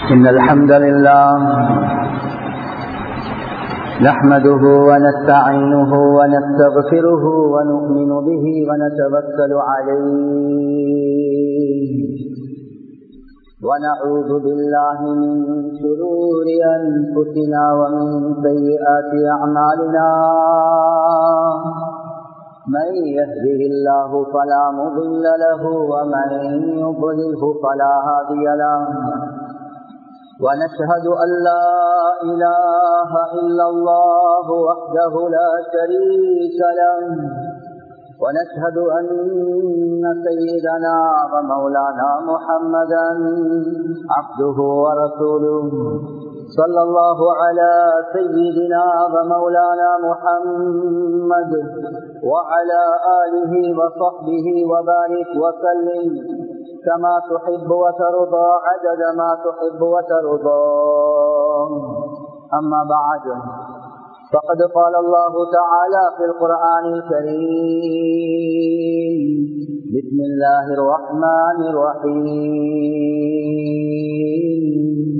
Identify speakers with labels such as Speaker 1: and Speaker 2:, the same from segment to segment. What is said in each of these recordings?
Speaker 1: إن الحمد لله نحمده ونستعينه ونستغفره ونؤمن به ونتوكل عليه ونعوذ بالله من شرور أنفسنا ومن سيئات أعمالنا من يهده الله فلا مضل له ومن يضلله فلا هادي له ونشهد أن لا إله إلا الله وحده لا شريك له ونشهد أن سيدنا ومولانا محمدا عبده ورسوله صلى الله على سيدنا ومولانا محمد وعلى آله وصحبه وبارك وسلم كما تحب وترضى عدد ما تحب وترضى أما بعد فقد قال الله تعالى في القرآن الكريم بسم الله الرحمن الرحيم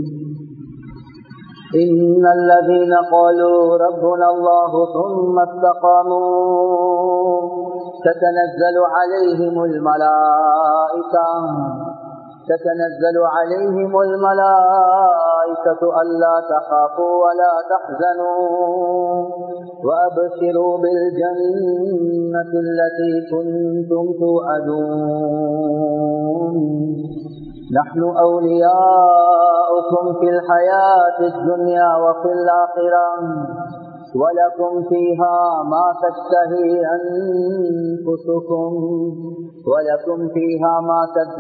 Speaker 1: إن الذين قالوا ربنا الله ثم استقاموا تتنزل عليهم الملائكة تتنزل عليهم الملائكة ألا تخافوا ولا تحزنوا وأبشروا بالجنة التي كنتم توعدون نحن أولياؤكم في الحياة الدنيا وفي الآخرة ولكم فيها ما تشتهي أنفسكم ولكم فيها ما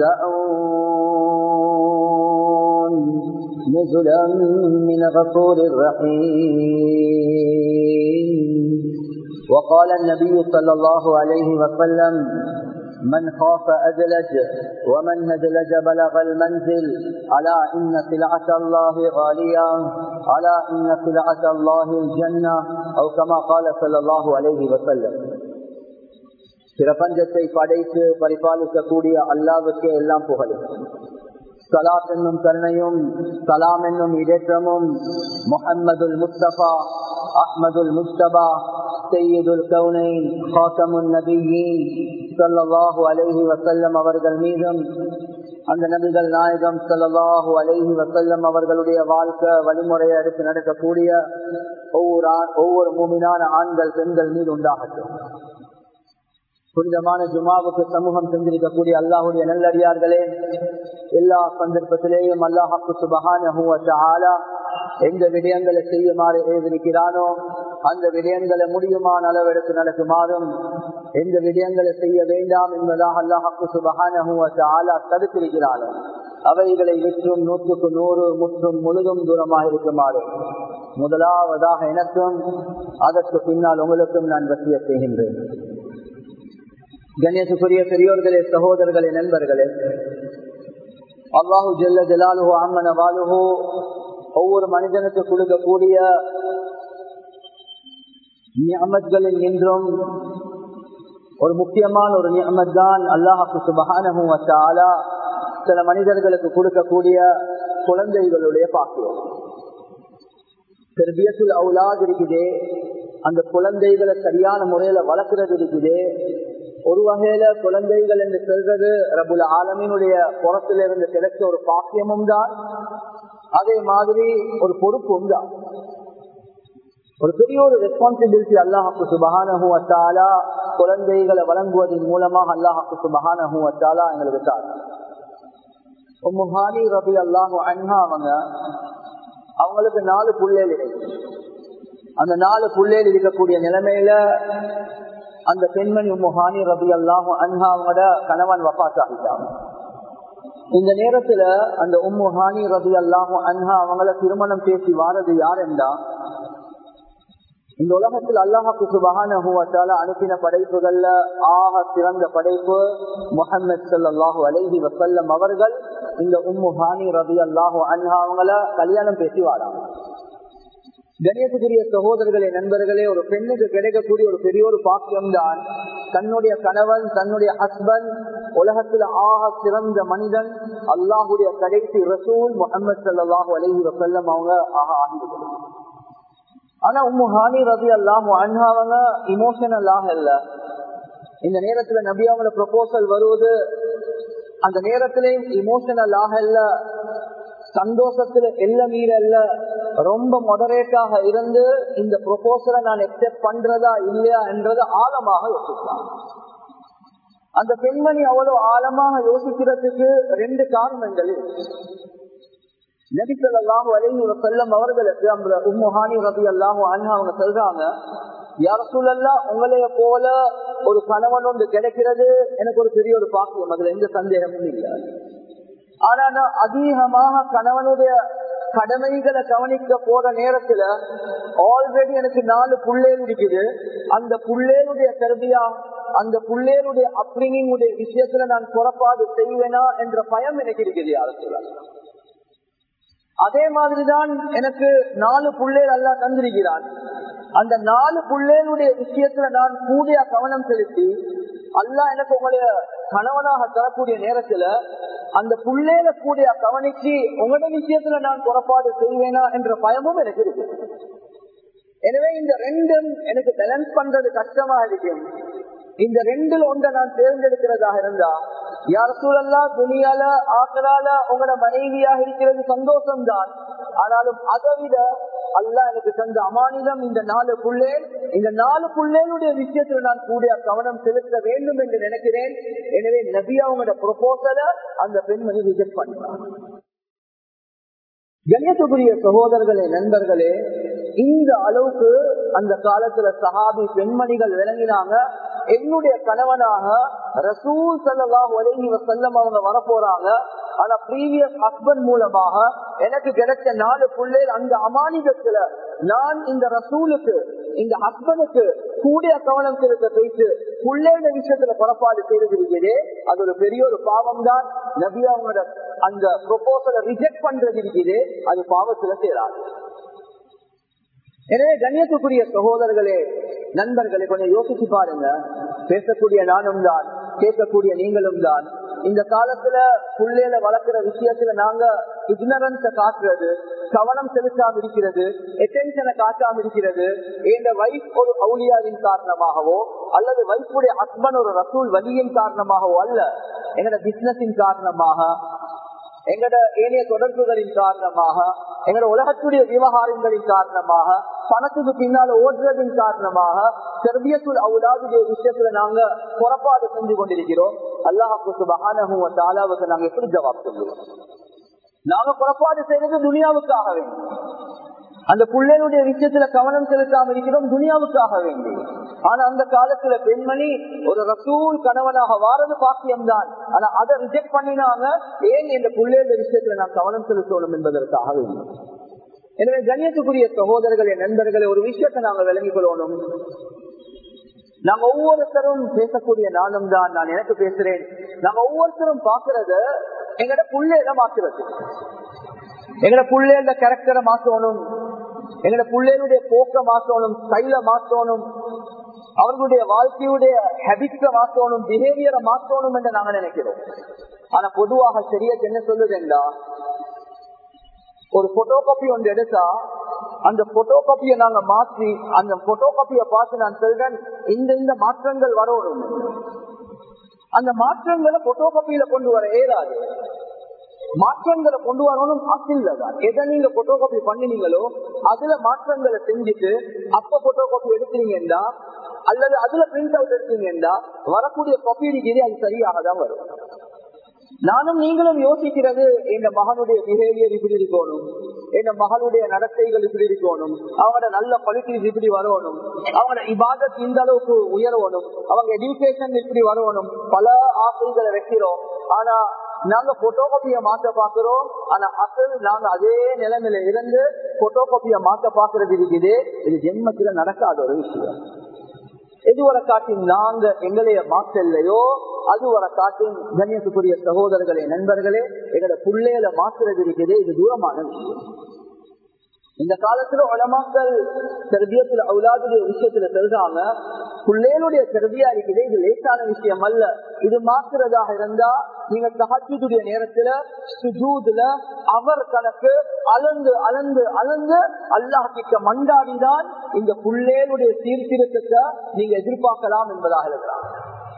Speaker 1: تدعون نزلا من غفور رحيم وقال النبي صلى الله عليه وسلم من خاف أدلج ومن ندلج بلغ المنزل ألا إن سلعة الله غالية ألا إن سلعة الله الجنة أو كما قال صلى الله عليه وسلم பிரபஞ்சத்தை படைத்து பரிபாலிக்கக்கூடிய அல்லாவுக்கே எல்லாம் புகழும் சலாத் என்னும் கருணையும் சலாம் என்னும் இடேற்றமும் முஹம்மதுல் முஸ்தபா அஹ்மதுல் முஸ்தபா சையதுல் கவுனைன் ஹாசமுன் நபியின் சல்லாஹூ அலைஹி வசல்லம் அவர்கள் மீதும் அந்த நபிகள் நாயகம் சல்லாஹூ அலைஹி வசல்லம் அவர்களுடைய வாழ்க்கை வழிமுறையை அடுத்து நடக்கக்கூடிய ஒவ்வொரு ஒவ்வொரு மூமினான ஆண்கள் பெண்கள் மீது உண்டாகட்டும் புனிதமான ஜுமாவுக்கு சமூகம் செஞ்சிருக்கக்கூடிய அல்லாஹுடைய நல்லடியார்களே எல்லா சந்தர்ப்பத்திலேயும் அல்லாஹாக்கு சுபகான எந்த விடயங்களை செய்யுமாறு ஏதிருக்கிறானோ அந்த விடயங்களை முடியுமான அளவெடுத்து நடக்குமாறும் எந்த விடயங்களை செய்ய வேண்டாம் என்பதாக அல்லாஹாக்கு சுபகான தடுத்திருக்கிறானோ அவைகளை விற்றும் நூற்றுக்கு நூறு முற்றும் முழுதும் தூரமாக இருக்குமாறு முதலாவதாக எனக்கும் அதற்கு பின்னால் உங்களுக்கும் நான் வசிய செய்கின்றேன் கணேசுக்குரிய பெரியோர்களே சகோதரர்களே நண்பர்களே அல்லாஹு ஜெல்ல ஜலாலுஹோ அம்மன வாலுஹோ ஒவ்வொரு மனிதனுக்கு கொடுக்கக்கூடிய நியமத்களில் நின்றும் ஒரு முக்கியமான ஒரு நியமத் தான் அல்லாஹாக்கு சுபகானஹும் வச்சாலா சில மனிதர்களுக்கு கொடுக்கக்கூடிய குழந்தைகளுடைய பாக்கியம் தெர்பியத்தில் அவுலாது இருக்குதே அந்த குழந்தைகளை சரியான முறையில வளர்க்கறது இருக்குதே ஒரு வகையில குழந்தைகள் என்று சொல்றது ரபுல் ஆலமினுடைய புறத்திலிருந்து கிடைச்ச ஒரு பாக்கியமும் தான் அதே மாதிரி ஒரு பொறுப்பும் தான் ஒரு பெரிய ஒரு ரெஸ்பான்சிபிலிட்டி அல்லாஹாக்கு சுபகானஹூ அத்தாலா குழந்தைகளை வழங்குவதன் மூலமாக அல்லாஹாக்கு சுபகானஹூ அத்தாலா எங்களுக்கு தான் முஹானி ரபி அல்லாஹூ அன்ஹா அவங்க அவங்களுக்கு நாலு புள்ளேல் இருக்கு அந்த நாலு புள்ளேல் இருக்கக்கூடிய நிலைமையில அந்த பெண்மணி முஹானி ரபி அல்லாஹு அன்ஹா அவங்களோட கணவன் வபாத் ஆகிட்டாங்க இந்த நேரத்துல அந்த உம்முஹானி ரபி அல்லாஹு அன்ஹா அவங்கள திருமணம் பேசி வாரது யார் என்றா இந்த உலகத்தில் அல்லாஹாக்கு சுபகான அனுப்பின படைப்புகள்ல ஆக சிறந்த படைப்பு முகமது சல்லாஹூ அலைஹி வசல்லம் அவர்கள் இந்த உம்முஹானி ரபி அல்லாஹு அன்ஹா அவங்கள கல்யாணம் பேசி வாராங்க கணேசக்குரிய சகோதரர்களே நண்பர்களே ஒரு பெண்ணுக்கு கிடைக்கக்கூடிய ஒரு பெரிய ஒரு பாக்கியம் தான் தன்னுடைய கணவன் தன்னுடைய ஹஸ்பண்ட் உலகத்துல ஆக சிறந்த மனிதன் அல்லாஹுடைய கடைசி ரசூல் முகமது சல்லாஹூ அலஹி வசல்லம் அவங்க ஆக ஆகிவிடுது ஆனா உம்மு ஹானி ரவி அல்லாஹு அண்ணாவங்க இமோஷனலாக இல்ல இந்த நேரத்துல நபியாவோட ப்ரொபோசல் வருவது அந்த நேரத்திலேயும் இமோஷனலாக இல்ல சந்தோஷத்துல எல்ல மீறல்ல ரொம்ப மொடரேட்டாக இருந்து இந்த ப்ரொபோசலை நான் எக்ஸெப்ட் பண்றதா இல்லையா என்றது ஆழமாக யோசிக்கலாம் அந்த பெண்மணி அவ்வளவு ஆழமாக யோசிக்கிறதுக்கு ரெண்டு காரணங்கள் நபிசல்லாஹு அலைஹி வசல்லம் அவர்களுக்கு அந்த உம்முஹானி ரபி அல்லாஹு அண்ணா அவங்க சொல்றாங்க யார சூழல்லா உங்களைய போல ஒரு கணவன் ஒன்று கிடைக்கிறது எனக்கு ஒரு பெரிய ஒரு பாக்கியம் அதுல எந்த சந்தேகமும் இல்லை ஆனா நான் அதிகமாக கணவனுடைய கடமைகளை கவனிக்க போற நேரத்துல ஆல்ரெடி எனக்கு நாலு புள்ளேல் இருக்குது அந்த புள்ளேலுடைய கருதியா அந்த புள்ளேலுடைய அப்ரிங்கிங் உடைய விஷயத்துல நான் புறப்பாடு செய்வேனா என்ற பயம் எனக்கு இருக்குது யாரத்துல அதே மாதிரிதான் எனக்கு நாலு புள்ளேல் அல்லா தந்திருக்கிறான் அந்த நாலு புள்ளேலுடைய விஷயத்துல நான் கூடிய கவனம் செலுத்தி அல்லா எனக்கு உங்களுடைய கணவனாக தரக்கூடிய நேரத்துல அந்த புள்ளேல கூடிய கவனிச்சு உங்களோட விஷயத்துல நான் புறப்பாடு செய்வேனா என்ற பயமும் எனக்கு இருக்கு எனவே இந்த ரெண்டும் எனக்கு பேலன்ஸ் பண்றது கஷ்டமா இருக்கும் இந்த ரெண்டில் ஒன்றை நான் தேர்ந்தெடுக்கிறதாக இருந்தா யார் சூழல்லா துணியால ஆக்கலால உங்களோட மனைவியாக இருக்கிறது சந்தோஷம்தான் ஆனாலும் அதை விட அல்ல எனக்கு தந்த அமானிதம் இந்த நாலு புள்ளேன் இந்த நாலு புள்ளேனுடைய விஷயத்துல நான் கூடிய கவனம் செலுத்த வேண்டும் என்று நினைக்கிறேன் எனவே நபி அவங்களோட ப்ரொபோசல அந்த பெண்மணி ரிஜெக்ட் பண்ணார் கண்ணியத்துக்குரிய சகோதரர்களே நண்பர்களே இந்த அளவுக்கு அந்த காலத்துல சஹாபி பெண்மணிகள் விளங்கினாங்க என்னுடைய கணவனாக ரசூல் சல்லாஹ் உலகி வசல்லம் அவங்க வரப்போறாங்க ஆனா ப்ரீவியஸ் ஹஸ்பண்ட் மூலமாக எனக்கு கிடைச்ச நாலு பிள்ளைகள் அந்த அமானிதத்துல நான் இந்த ரசூலுக்கு இந்த ஹஸ்பண்டுக்கு கூடிய கவனம் செலுத்த பேசு பிள்ளைகள விஷயத்துல புறப்பாடு செய்திருக்கிறதே அது ஒரு பெரிய ஒரு பாவம் தான் நபி அவங்களோட அந்த ப்ரொபோசலை ரிஜெக்ட் பண்றது இருக்குது அது பாவத்துல சேராது எனவே கண்ணியத்துக்குரிய சகோதரர்களே நண்பர்களே கொஞ்சம் யோசிச்சு பாருங்க பேசக்கூடிய நானும் தான் கேட்கக்கூடிய நீங்களும் தான் இந்த காலத்துல புள்ளையில வளர்க்கிற விஷயத்துல நாங்க இக்னரன்ஸ காட்டுறது கவனம் செலுத்தாம இருக்கிறது எட்டென்ஷனை காட்டாம இருக்கிறது எங்க வைஃப் ஒரு அவுளியாவின் காரணமாகவோ அல்லது வைஃபுடைய ஹஸ்பண்ட் ஒரு ரசூல் வலியின் காரணமாகவோ அல்ல எங்கட பிசினஸின் காரணமாக எங்கட ஏனைய தொடர்புகளின் காரணமாக எங்கட உலகத்துடைய விவகாரங்களின் காரணமாக பணத்துக்கு பின்னால ஓடுறதின் காரணமாக செர்பியத்துள் அவுலாவுடைய விஷயத்துல நாங்க புறப்பாடு செஞ்சு கொண்டிருக்கிறோம் அல்லாஹாக்கு தாலாவுக்கு நாங்க எப்படி ஜவாப் சொல்லுவோம் நாங்க புறப்பாடு செய்யறது துனியாவுக்காக வேண்டும் அந்த பிள்ளைகளுடைய விஷயத்துல கவனம் செலுத்தாம இருக்கிறோம் துனியாவுக்காக வேண்டி ஆனா அந்த காலத்துல பெண்மணி ஒரு ரசூல் கணவனாக வாரது பாக்கியம் தான் ஆனா அதை ரிஜெக்ட் பண்ணினாங்க ஏன் இந்த பிள்ளைகளுடைய விஷயத்துல நான் கவனம் செலுத்தணும் என்பதற்காக வேண்டும் எனவே கண்ணியத்துக்குரிய சகோதரர்களே நண்பர்களே ஒரு விஷயத்தை நாங்க விளங்கிக் கொள்ளணும் நாங்க ஒவ்வொருத்தரும் பேசக்கூடிய நானும் தான் நான் எனக்கு பேசுறேன் நாங்க ஒவ்வொருத்தரும் பாக்குறத எங்கட புள்ளையில மாத்துறது எங்கட புள்ளையோட கேரக்டரை மாற்றணும் எங்கட பிள்ளைகளுடைய போக்க மாற்றணும் ஸ்டைல மாற்றணும் அவர்களுடைய வாழ்க்கையுடைய ஹேபிட்ஸ மாற்றணும் பிஹேவியரை மாற்றணும் என்று நாங்க நினைக்கிறோம் ஆனா பொதுவாக சரியத் என்ன சொல்லுதுண்டா ஒரு போட்டோ காப்பி ஒன்று எடுத்தா அந்த போட்டோ காப்பியை நாங்க மாற்றி அந்த போட்டோ காப்பியை பார்த்து நான் சொல்றேன் இந்த இந்த மாற்றங்கள் வரணும் அந்த மாற்றங்களை போட்டோ காப்பியில கொண்டு வர இயலாது மாற்றங்களை கொண்டு வரணும் அசில்ல தான் எதை நீங்க போட்டோ காப்பி பண்ணினீங்களோ அதுல மாற்றங்களை செஞ்சுட்டு அப்ப போட்டோ காப்பி எடுத்தீங்கன்னா அல்லது அதுல பிரிண்ட் அவுட் எடுத்தீங்கன்னா வரக்கூடிய காப்பி இருக்குது அது சரியாக தான் வரும் நானும் நீங்களும் யோசிக்கிறது என் மகனுடைய பிஹேவியர் இப்படி இருக்கணும் என் மகளுடைய நடத்தைகள் இப்படி இருக்கணும் அவங்களோட நல்ல குவாலிட்டிஸ் இப்படி வரணும் அவங்களோட இபாதத் இந்த அளவுக்கு உயரணும் அவங்க எஜுகேஷன் இப்படி வரணும் பல ஆசைகளை வைக்கிறோம் ஆனா நாங்க போட்டோ காப்பிய மாத்த பாக்குறோம் ஆனா அசல் நாங்க அதே நிலைமையில இருந்து போட்டோ காப்பிய மாத்த பாக்குறது இருக்குது இது ஜென்மத்துல நடக்காத ஒரு விஷயம் எது வர காட்டின் நாங்க எங்களைய மாற்றலையோ அது வர காட்டின் கண்ணியத்துக்குரிய சகோதரர்களே நண்பர்களே எங்களோட புள்ளையில மாற்றுறது இருக்குது இது தூரமான விஷயம் இந்த காலத்துல உலமாக்கள் செர்பியத்துல அவுலாதுடைய விஷயத்துல சொல்றாங்க பிள்ளைகளுடைய கருதியா இருக்குது இது லேசான விஷயம் அல்ல இது மாத்துறதாக இருந்தா நீங்க தகஜுடைய நேரத்துல சுஜூதுல அவர் கணக்கு அளந்து அளந்து அளந்து அல்லாஹ் கிட்ட மண்டாடிதான் இந்த பிள்ளைகளுடைய சீர்திருத்தத்தை நீங்க எதிர்பார்க்கலாம் என்பதாக இருக்கிறாங்க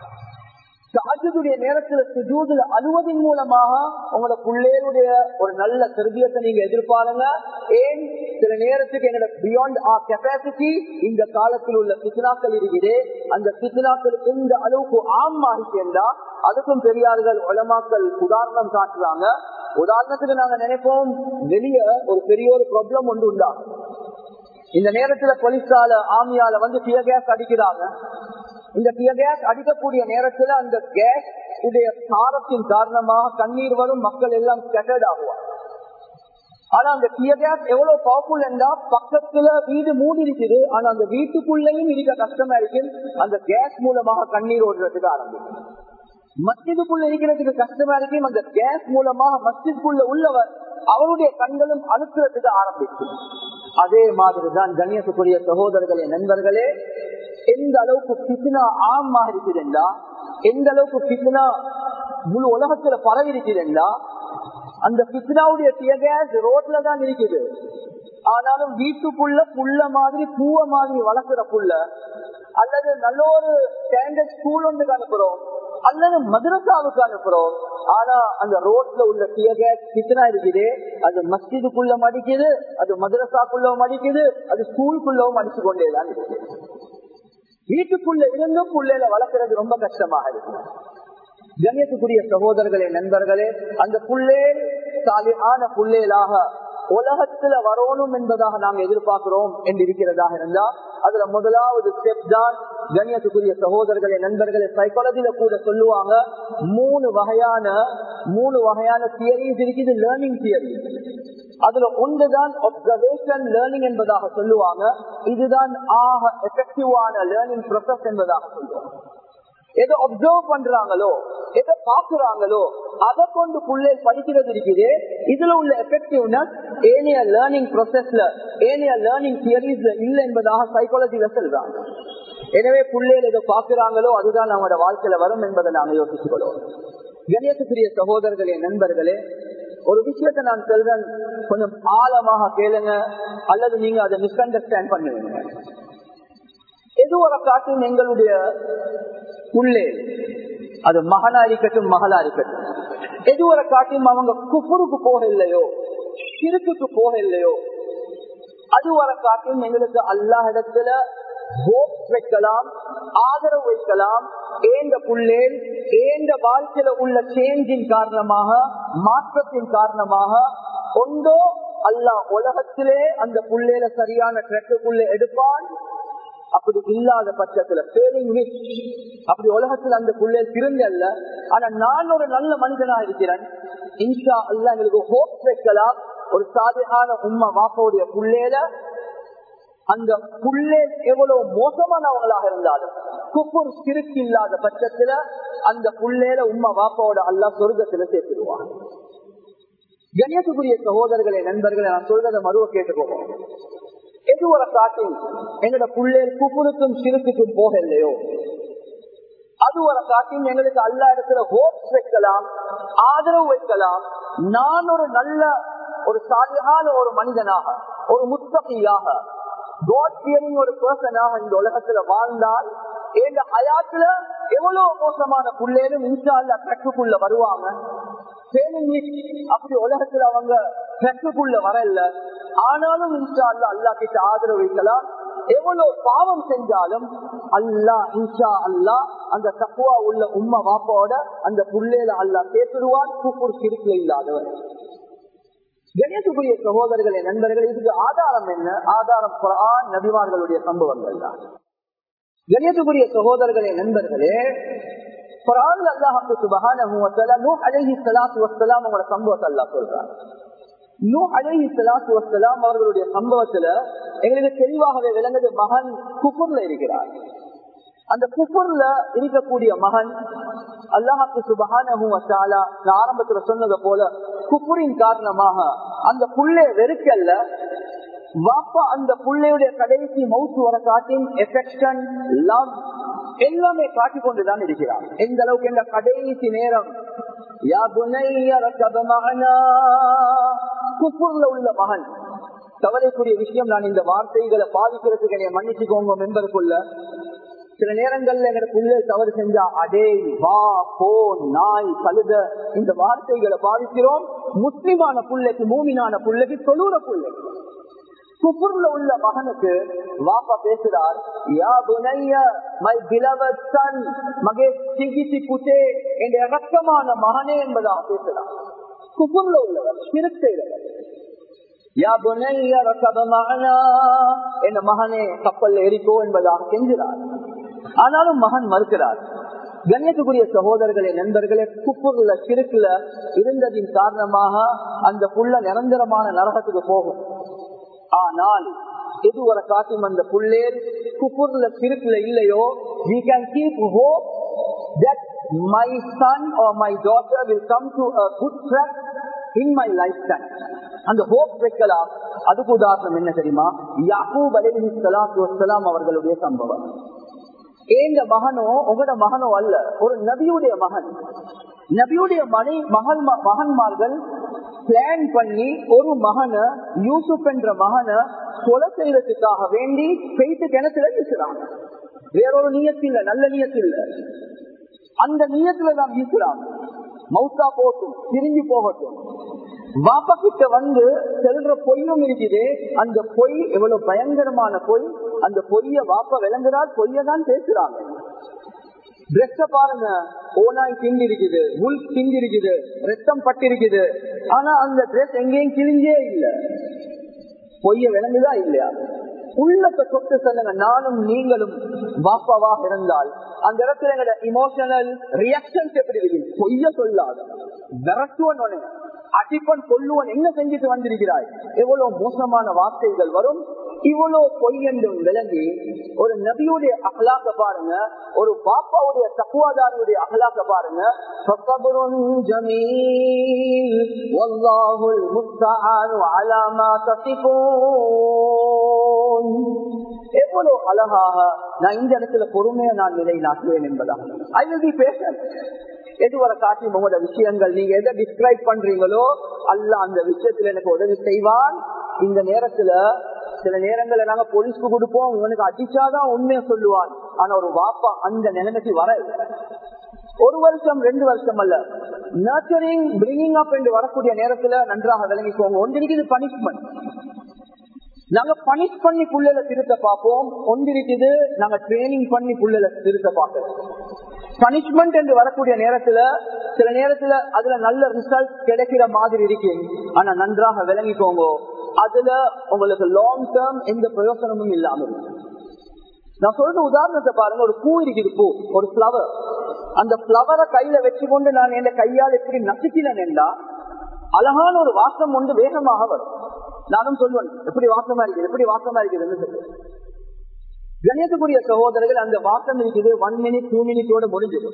Speaker 1: சாஜதுடைய நேரத்துல சுஜூதுல அழுவதன் மூலமாக உங்களோட பிள்ளைகளுடைய ஒரு நல்ல திருபியத்தை நீங்க எதிர்பாருங்க ஏன் சில நேரத்துக்கு எங்களோட பியாண்ட் ஆர் கெப்பாசிட்டி இந்த காலத்தில் உள்ள பித்னாக்கள் இருக்குது அந்த பித்னாக்கள் எந்த அளவுக்கு ஆம் மாறிக்கேண்டா அதுக்கும் பெரியார்கள் உலமாக்கள் உதாரணம் காட்டுறாங்க உதாரணத்துக்கு நாங்க நினைப்போம் வெளியே ஒரு பெரிய ஒரு ப்ராப்ளம் ஒன்று உண்டாகும் இந்த நேரத்துல போலீஸால ஆமியால வந்து பியர் கேஸ் அடிக்கிறாங்க இந்த பியர் கேஸ் அடிக்கக்கூடிய நேரத்துல அந்த கேஸ் உடைய சாரத்தின் காரணமாக கண்ணீர் வரும் மக்கள் எல்லாம் ஸ்கட்டர்ட் ஆகுவாங்க ஆனா அந்த பியர் கேஸ் எவ்வளவு பவர்ஃபுல் என்றா பக்கத்துல வீடு மூடி இருக்குது ஆனா அந்த வீட்டுக்குள்ளேயும் இருக்க கஷ்டமா இருக்கு அந்த கேஸ் மூலமாக கண்ணீர் ஓடுறதுக்கு ஆரம்பிக்கும் மஸ்ஜிதுக்குள்ள இருக்கிறதுக்கு கஷ்டமா இருக்கும் அந்த கேஸ் மூலமாக மஸ்ஜிதுக்குள்ள உள்ளவர் அவருடைய கண்களும் அழுத்துறதுக்கு ஆரம்பிக்கும் அதே மாதிரிதான் கண்ணியத்துக்குரிய சகோதரர்களே நண்பர்களே எந்த அளவுக்கு பிசினா ஆமா இருக்குதுண்டா எந்த அளவுக்கு பிசினா முழு உலகத்துல பரவி இருக்குதுண்டா அந்த பிசினாவுடைய தியகேஸ் ரோட்ல தான் இருக்குது ஆனாலும் வீட்டுக்குள்ள புள்ள மாதிரி பூவ மாதிரி வளர்க்கிற புள்ள அல்லது நல்ல ஒரு ஸ்டாண்டர்ட் ஸ்கூல் ஒன்றுக்கு அனுப்புறோம் அல்லது மதுரசாவுக்கு அனுப்புறோம் ஆனா அந்த ரோட்ல உள்ள தியகேஸ் பிசினா இருக்குது அது மஸ்ஜிதுக்குள்ள மடிக்குது அது மதுரசாக்குள்ள மடிக்குது அது ஸ்கூலுக்குள்ளவும் மடிச்சு கொண்டேதான் இருக்குது வீட்டுக்குள்ள இருந்தும் புள்ளையில வளர்க்கறது ரொம்ப கஷ்டமாக இருக்கு கண்ணியத்துக்குரிய சகோதரர்களே நண்பர்களே அந்த புள்ளேல் சாலியான புள்ளேலாக உலகத்துல வரணும் என்பதாக நாங்க எதிர்பார்க்கிறோம் என்று இருக்கிறதாக இருந்தா அதுல முதலாவது ஸ்டெப் தான் கண்ணியத்துக்குரிய சகோதரர்களே நண்பர்களே சைக்காலஜில கூட சொல்லுவாங்க மூணு வகையான மூணு வகையான தியரிஸ் இருக்குது லேர்னிங் தியரி அதுல ஒன்றுதான் ஒப்சர்வேஷன் லேர்னிங் என்பதாக சொல்லுவாங்க இதுதான் ஆக எஃபெக்டிவான லேர்னிங் ப்ரொசஸ் என்பதாக சொல்லுவாங்க எதை அப்சர்வ் பண்றாங்களோ எதை பாக்குறாங்களோ அதை கொண்டு பிள்ளை படிக்கிறது இருக்குது இதுல உள்ள எஃபெக்டிவ்னஸ் ஏனைய லேர்னிங் ப்ரொசஸ்ல ஏனைய லேர்னிங் தியரிஸ்ல இல்ல என்பதாக சைக்காலஜில சொல்றாங்க எனவே பிள்ளைகள் எதை பாக்குறாங்களோ அதுதான் அவங்களோட வாழ்க்கையில வரும் என்பதை நாங்க யோசிச்சுக் கொள்வோம் கணியத்துக்குரிய சகோதரர்களே நண்பர்களே ஒரு விஷயத்தை நான் சொல்றேன் கொஞ்சம் ஆழமாக கேளுங்க அல்லது நீங்க அதை மிஸ் அண்டர்ஸ்டாண்ட் பண்ணுவீங்க எது ஒரு காட்டும் எங்களுடைய உள்ளே அது மகனா இருக்கட்டும் மகளா இருக்கட்டும் எது ஒரு காட்டும் அவங்க குப்புருக்கு போக இல்லையோ சிறுக்குக்கு போக இல்லையோ அது வர காட்டும் எங்களுக்கு அல்லாஹ் இடத்துல வைக்கலாம் ஆதரவு வைக்கலாம் ஏந்த புள்ளேல் ஏந்த வாழ்க்கையில உள்ள சேஞ்சின் காரணமாக மாற்றத்தின் காரணமாக ஒன்றோ அல்லாஹ் உலகத்திலே அந்த புள்ளேல சரியான ட்ரெக்குக்குள்ள எடுப்பான் அப்படி இல்லாத பட்சத்துல பேரிங் விச் அப்படி உலகத்துல அந்த புள்ளே திருந்தி அல்ல ஆனா நான் ஒரு நல்ல மனிதனா இருக்கிறேன் இன்ஷா அல்ல எங்களுக்கு ஹோப் வைக்கலாம் ஒரு சாதியான உண்மை வாப்போடைய புள்ளேல அந்த புள்ளே எவ்வளவு மோசமானவங்களாக இருந்தாலும் குப்பூர் சிறுக்கு இல்லாத பட்சத்துல அந்த புள்ளேல உண்மை வாப்பாவோட அல்லா சொர்க்கத்துல சேர்த்துடுவான் கணேசக்குரிய சகோதரர்களே நண்பர்களை நான் சொல்றதை மறுவ கேட்டுக்கோங்க எது ஒரு காட்டும் எங்களோட புள்ளேல் குப்புருக்கும் சிறுக்குக்கும் போக இல்லையோ அது ஒரு காட்டும் எங்களுக்கு அல்ல இடத்துல ஹோப்ஸ் வைக்கலாம் ஆதரவு வைக்கலாம் நான் ஒரு நல்ல ஒரு சாதியான ஒரு மனிதனாக ஒரு முத்தகையாக காட் ஃபியரிங் ஒரு பர்சனாக இந்த உலகத்துல வாழ்ந்தால் எங்க அயாத்துல எவ்வளவு மோசமான புள்ளேலும் இன்ஷா அல்ல ட்ரக்குக்குள்ள வருவாங்க அப்படி உலகத்துல அவங்க ட்ரக்குக்குள்ள வரல ஆனாலும் இன்ஷா அல்ல அல்லா கிட்ட ஆதரவு வைக்கலாம் எவ்வளவு பாவம் செஞ்சாலும் அல்லா இன்ஷா அல்லா அந்த தக்குவா உள்ள உம்மா வாப்பாவோட அந்த புள்ளேல அல்லா சேர்த்துடுவான் கூப்பூர் சிறுக்குல இல்லாதவர் கணேசக்குரிய சகோதரர்களே நண்பர்கள் இதுக்கு ஆதாரம் என்ன ஆதாரம் குரான் நபிமார்களுடைய சம்பவங்கள் தான் கணேசக்குரிய சகோதரர்களே நண்பர்களே குரான் அல்லாஹு சுபஹான அழகி சலாத்து வசலாம் அவங்களோட சம்பவத்தை அல்லா சொல்றாங்க நூ அழகி சலாத்து வசலாம் அவர்களுடைய சம்பவத்துல எங்களுக்கு தெளிவாகவே விளங்குது மகன் குஃபுர்ல இருக்கிறார் அந்த குஃபுர்ல இருக்கக்கூடிய மகன் அல்லாஹாக்கு சுபஹான ஆரம்பத்துல சொன்னதை போல குஃபுரின் காரணமாக அந்த புள்ளை வெறுக்கல்ல வாப்பா அந்த புள்ளையுடைய கடைசி மவுத்து வர காட்டின் எஃபெக்ஷன் லவ் எல்லாமே காட்டிக் கொண்டுதான் இருக்கிறார் எந்த அளவுக்கு என்ற கடைசி நேரம் யா புனைய ரக்கப மகனா குப்புர்ல உள்ள மகன் கவலைக்குரிய விஷயம் நான் இந்த வார்த்தைகளை பாதிக்கிறதுக்கு என்னை மன்னிச்சுக்கோங்க மெம்பருக்குள்ள சில நேரங்கள்ல எங்களுக்கு உள்ள தவறு செஞ்சா அடே வா போ நாய் கழுத இந்த வார்த்தைகளை பாதிக்கிறோம் முஸ்லிமான புள்ளைக்கு மூமினான புள்ளைக்கு தொழுற புள்ளை குப்புர்ல உள்ள மகனுக்கு வாப்பா பேசுறார் யா புனைய மை பிலவத் சன் மகே சிகிசி குத்தே என்ற இறக்கமான மகனே என்பதாக பேசுறார் குப்புர்ல உள்ளவர் சிறுக் செய்தவர் யா புனைய ரக்கப மகனா என்ற மகனே கப்பல் எரிக்கோ என்பதாக செஞ்சிறார் ஆனாலும் மகன் மறுக்கிறார் கண்ணியத்துக்குரிய சகோதரர்களே நண்பர்களே குப்புருல சிறுக்குல இருந்ததின் காரணமாக அந்த புள்ள நிரந்தரமான நரகத்துக்கு போகும் ஆனால் இது ஒரு காட்டும் அந்த புள்ளேர் குப்புர்ல சிறுக்குல இல்லையோ we can keep hope that my son or my daughter will come to a good track in my lifetime அந்த ஹோப் வைக்கலாம் அதுக்கு உதாரணம் என்ன தெரியுமா யாக்கூப் அலைஹி ஸலாத்து வஸ்ஸலாம் அவர்களுடைய சம்பவம் ஏந்த மகனோ உங்களோட மகனோ அல்ல ஒரு நபியுடைய மகன் நபியுடைய மனை மகன் மகன்மார்கள் பிளான் பண்ணி ஒரு மகனை யூசுப் என்ற மகனை கொலை செய்யறதுக்காக வேண்டி பெய்து கிணத்துல வீசுறாங்க வேறொரு நீயத்தில் நல்ல நீயத்தில் அந்த நீயத்துல தான் வீசுறாங்க மௌத்தா போட்டும் திரும்பி போகட்டும் வாப்பா கிட்ட வந்து செல்ற பொய்யும் இருக்குது அந்த பொய் எவ்வளவு பயங்கரமான பொய் அந்த பொய்ய வாப்பா விளங்குறார் பொய்ய தான் பேசுறாங்க டிரெஸ்ஸ பாருங்க ஓனாய் திண்டி இருக்குது உள் திண்டி இருக்குது ரத்தம் பட்டிருக்குது ஆனா அந்த டிரெஸ் எங்கேயும் கிழிஞ்சே இல்லை பொய்ய விளங்குதா இல்லையா உள்ளத்தை தொட்டு சொல்லுங்க நானும் நீங்களும் வாப்பாவாக இருந்தால் அந்த இடத்துல எங்களோட இமோஷனல் ரியாக்ஷன்ஸ் எப்படி இருக்கு பொய்ய சொல்லாத விரட்டுவன் அடிப்பன் கொள்ளுவன் என்ன செஞ்சுட்டு வந்திருக்கிறாய் எவ்வளவு மோசமான வார்த்தைகள் வரும் இவ்வளவு பொய் என்றும் விளங்கி ஒரு நபியுடைய அகலாக்க பாருங்க ஒரு பாப்பாவுடைய தக்குவாதாரியுடைய அகலாக்க பாருங்க எவ்வளவு அழகாக நான் இந்த இடத்துல பொறுமையை நான் நிலைநாட்டுவேன் என்பதா ஐ வில் பி பேஷன் எதுவரை காட்டி உங்களோட விஷயங்கள் நீங்க எதை டிஸ்கிரைப் பண்றீங்களோ அல்ல அந்த விஷயத்துல எனக்கு உதவி செய்வான் இந்த நேரத்துல சில நேரங்கள்ல நாங்க போலீஸ்க்கு கொடுப்போம் இவனுக்கு அடிச்சாதான் உண்மையை சொல்லுவான் ஆனா ஒரு வாப்பா அந்த நிலைமைக்கு வர ஒரு வருஷம் ரெண்டு வருஷம் அல்ல நர்ச்சரிங் பிரிங்கிங் அப் என்று வரக்கூடிய நேரத்துல நன்றாக விளங்கிக்கோங்க ஒன்றிற்கு இது பனிஷ்மெண்ட் நாங்க பனிஷ் பண்ணி புள்ளைல திருத்த பார்ப்போம் ஒன்றிருக்குது நாங்க ட்ரைனிங் பண்ணி புள்ளைல திருத்த பார்ப்போம் பனிஷ்மெண்ட் என்று வரக்கூடிய நேரத்துல சில நேரத்துல அதுல நல்ல ரிசல்ட் கிடைக்கிற மாதிரி இருக்கு ஆனா நன்றாக விளங்கிக்கோங்க அதுல உங்களுக்கு லாங் டேர்ம் எந்த பிரயோசனமும் இல்லாம நான் சொல்ற உதாரணத்தை பாருங்க ஒரு பூ இருக்குது பூ ஒரு பிளவர் அந்த பிளவரை கையில வச்சு கொண்டு நான் என் கையால் எப்படி நசுக்கினேன் என்றா அழகான ஒரு வாசம் ஒன்று வேகமாக வரும் நானும் சொல்லுவேன் எப்படி வாசமா இருக்குது எப்படி வாசமா இருக்குதுன்னு சொல்லுவேன் கணியத்துக்குரிய சகோதரர்கள் அந்த வாசம் இருக்குது ஒன் மினிட் டூ மினிட்டோட முடிஞ்சது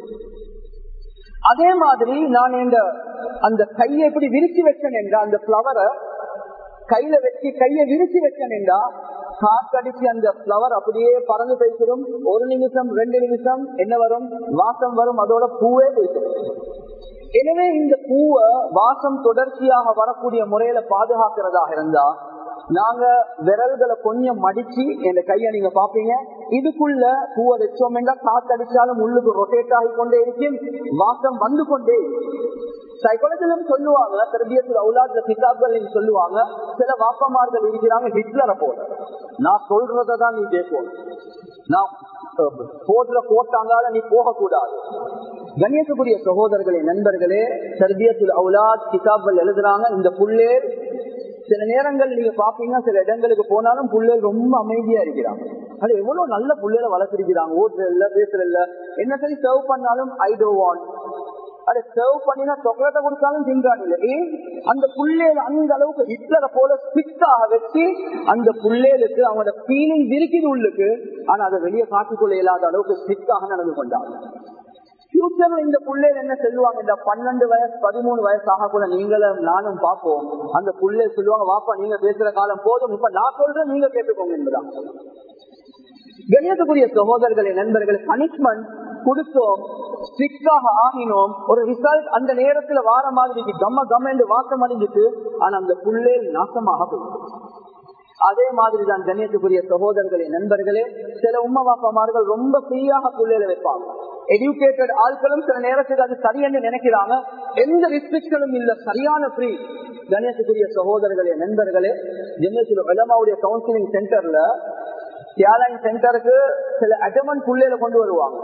Speaker 1: அதே மாதிரி நான் இந்த அந்த கையை எப்படி விரிச்சு வச்சேன் என்றா அந்த பிளவரை கையில வச்சு கையை விரிச்சு வச்சேன் என்றா காத்தடிச்சு அந்த பிளவர் அப்படியே பறந்து போய்க்கிறோம் ஒரு நிமிஷம் ரெண்டு நிமிஷம் என்ன வரும் வாசம் வரும் அதோட பூவே போய்க்கும் எனவே இந்த பூவை வாசம் தொடர்ச்சியாக வரக்கூடிய முறையில பாதுகாக்கிறதாக இருந்தா நாங்க விரல்களை கொஞ்சம் மடிச்சு என் கைய நீங்க பாப்பீங்க இதுக்குள்ள பூவை வச்சோம் காத்தடிச்சாலும் உள்ளுக்கு ரொட்டேட் ஆகி கொண்டே இருக்கும் வாசம் வந்து கொண்டே சைக்காலஜிலும் சொல்லுவாங்க திருபியத்தில் அவுலாட்ல கிதாப்கள் சொல்லுவாங்க சில வாப்பமார்கள் இருக்கிறாங்க ஹிட்லரை போல நான் சொல்றதை தான் நீ கேட்போம் நான் போடுற போட்டாங்கால நீ போகக்கூடாது கண்ணியத்துக்குரிய சகோதரர்களே நண்பர்களே சர்பியத்தில் அவுலாத் கிதாப்கள் எழுதுறாங்க இந்த புள்ளேர் சில நேரங்கள் நீங்க பாப்பீங்க சில இடங்களுக்கு போனாலும் புள்ளேர் ரொம்ப அமைதியா இருக்கிறாங்க அது எவ்வளவு நல்ல புள்ளையில வளர்த்திருக்கிறாங்க ஓட்டுற இல்ல பேசுற இல்ல என்ன சரி சர்வ் பண்ணாலும் ஐ டோ வாண்ட் அதை சர்வ் பண்ணினா சாக்லேட்டை கொடுத்தாலும் தின்றான் இல்லை ஏன் அந்த புள்ளேல அந்த அளவுக்கு ஹிட்லரை போல ஸ்ட்ரிக்டாக வச்சு அந்த புள்ளேலுக்கு அவங்களோட ஃபீலிங் இருக்குது உள்ளுக்கு ஆனா அதை வெளியே காட்டிக்கொள்ள இல்லாத அளவுக்கு ஸ்ட்ரிக்டாக நடந்து கொண்டாங்க ஃபியூச்சர்ல இந்த புள்ளைகள் என்ன சொல்லுவாங்க இந்த பன்னெண்டு வயசு பதிமூணு வயசாக கூட நீங்களும் நானும் பார்ப்போம் அந்த புள்ளை சொல்லுவாங்க வாப்பா நீங்க பேசுற காலம் போதும் இப்ப நான் சொல்றேன் நீங்க கேட்டுக்கோங்க என்பதான் கணியத்துக்குரிய சகோதரர்களை நண்பர்கள் பனிஷ்மெண்ட் கொடுத்தோம் ஸ்ட்ரிக்டாக ஆகினோம் ஒரு ரிசல்ட் அந்த நேரத்துல வார மாதிரி கம்ம கம்ம என்று வாசம் அடைஞ்சிட்டு ஆனா அந்த புள்ளே நாசமாக போயிடுச்சு அதே மாதிரி தான் கண்ணியத்துக்குரிய சகோதரர்களே நண்பர்களே சில உம்மா பாப்பாமார்கள் ரொம்ப ஃப்ரீயாக புள்ளையில வைப்பாங்க எஜுகேட்டட் ஆட்களும் சில நேரத்துக்கு அது சரி என்று நினைக்கிறாங்க எந்த ரெஸ்ட்ரிக்ஷனும் இல்ல சரியான ஃப்ரீ கணேசத்துக்குரிய சகோதரர்களே நண்பர்களே ஜென்னத்தில் வெள்ளமாவுடைய கவுன்சிலிங் சென்டர்ல தியாலன் சென்டருக்கு சில அடமன் புள்ளையில கொண்டு வருவாங்க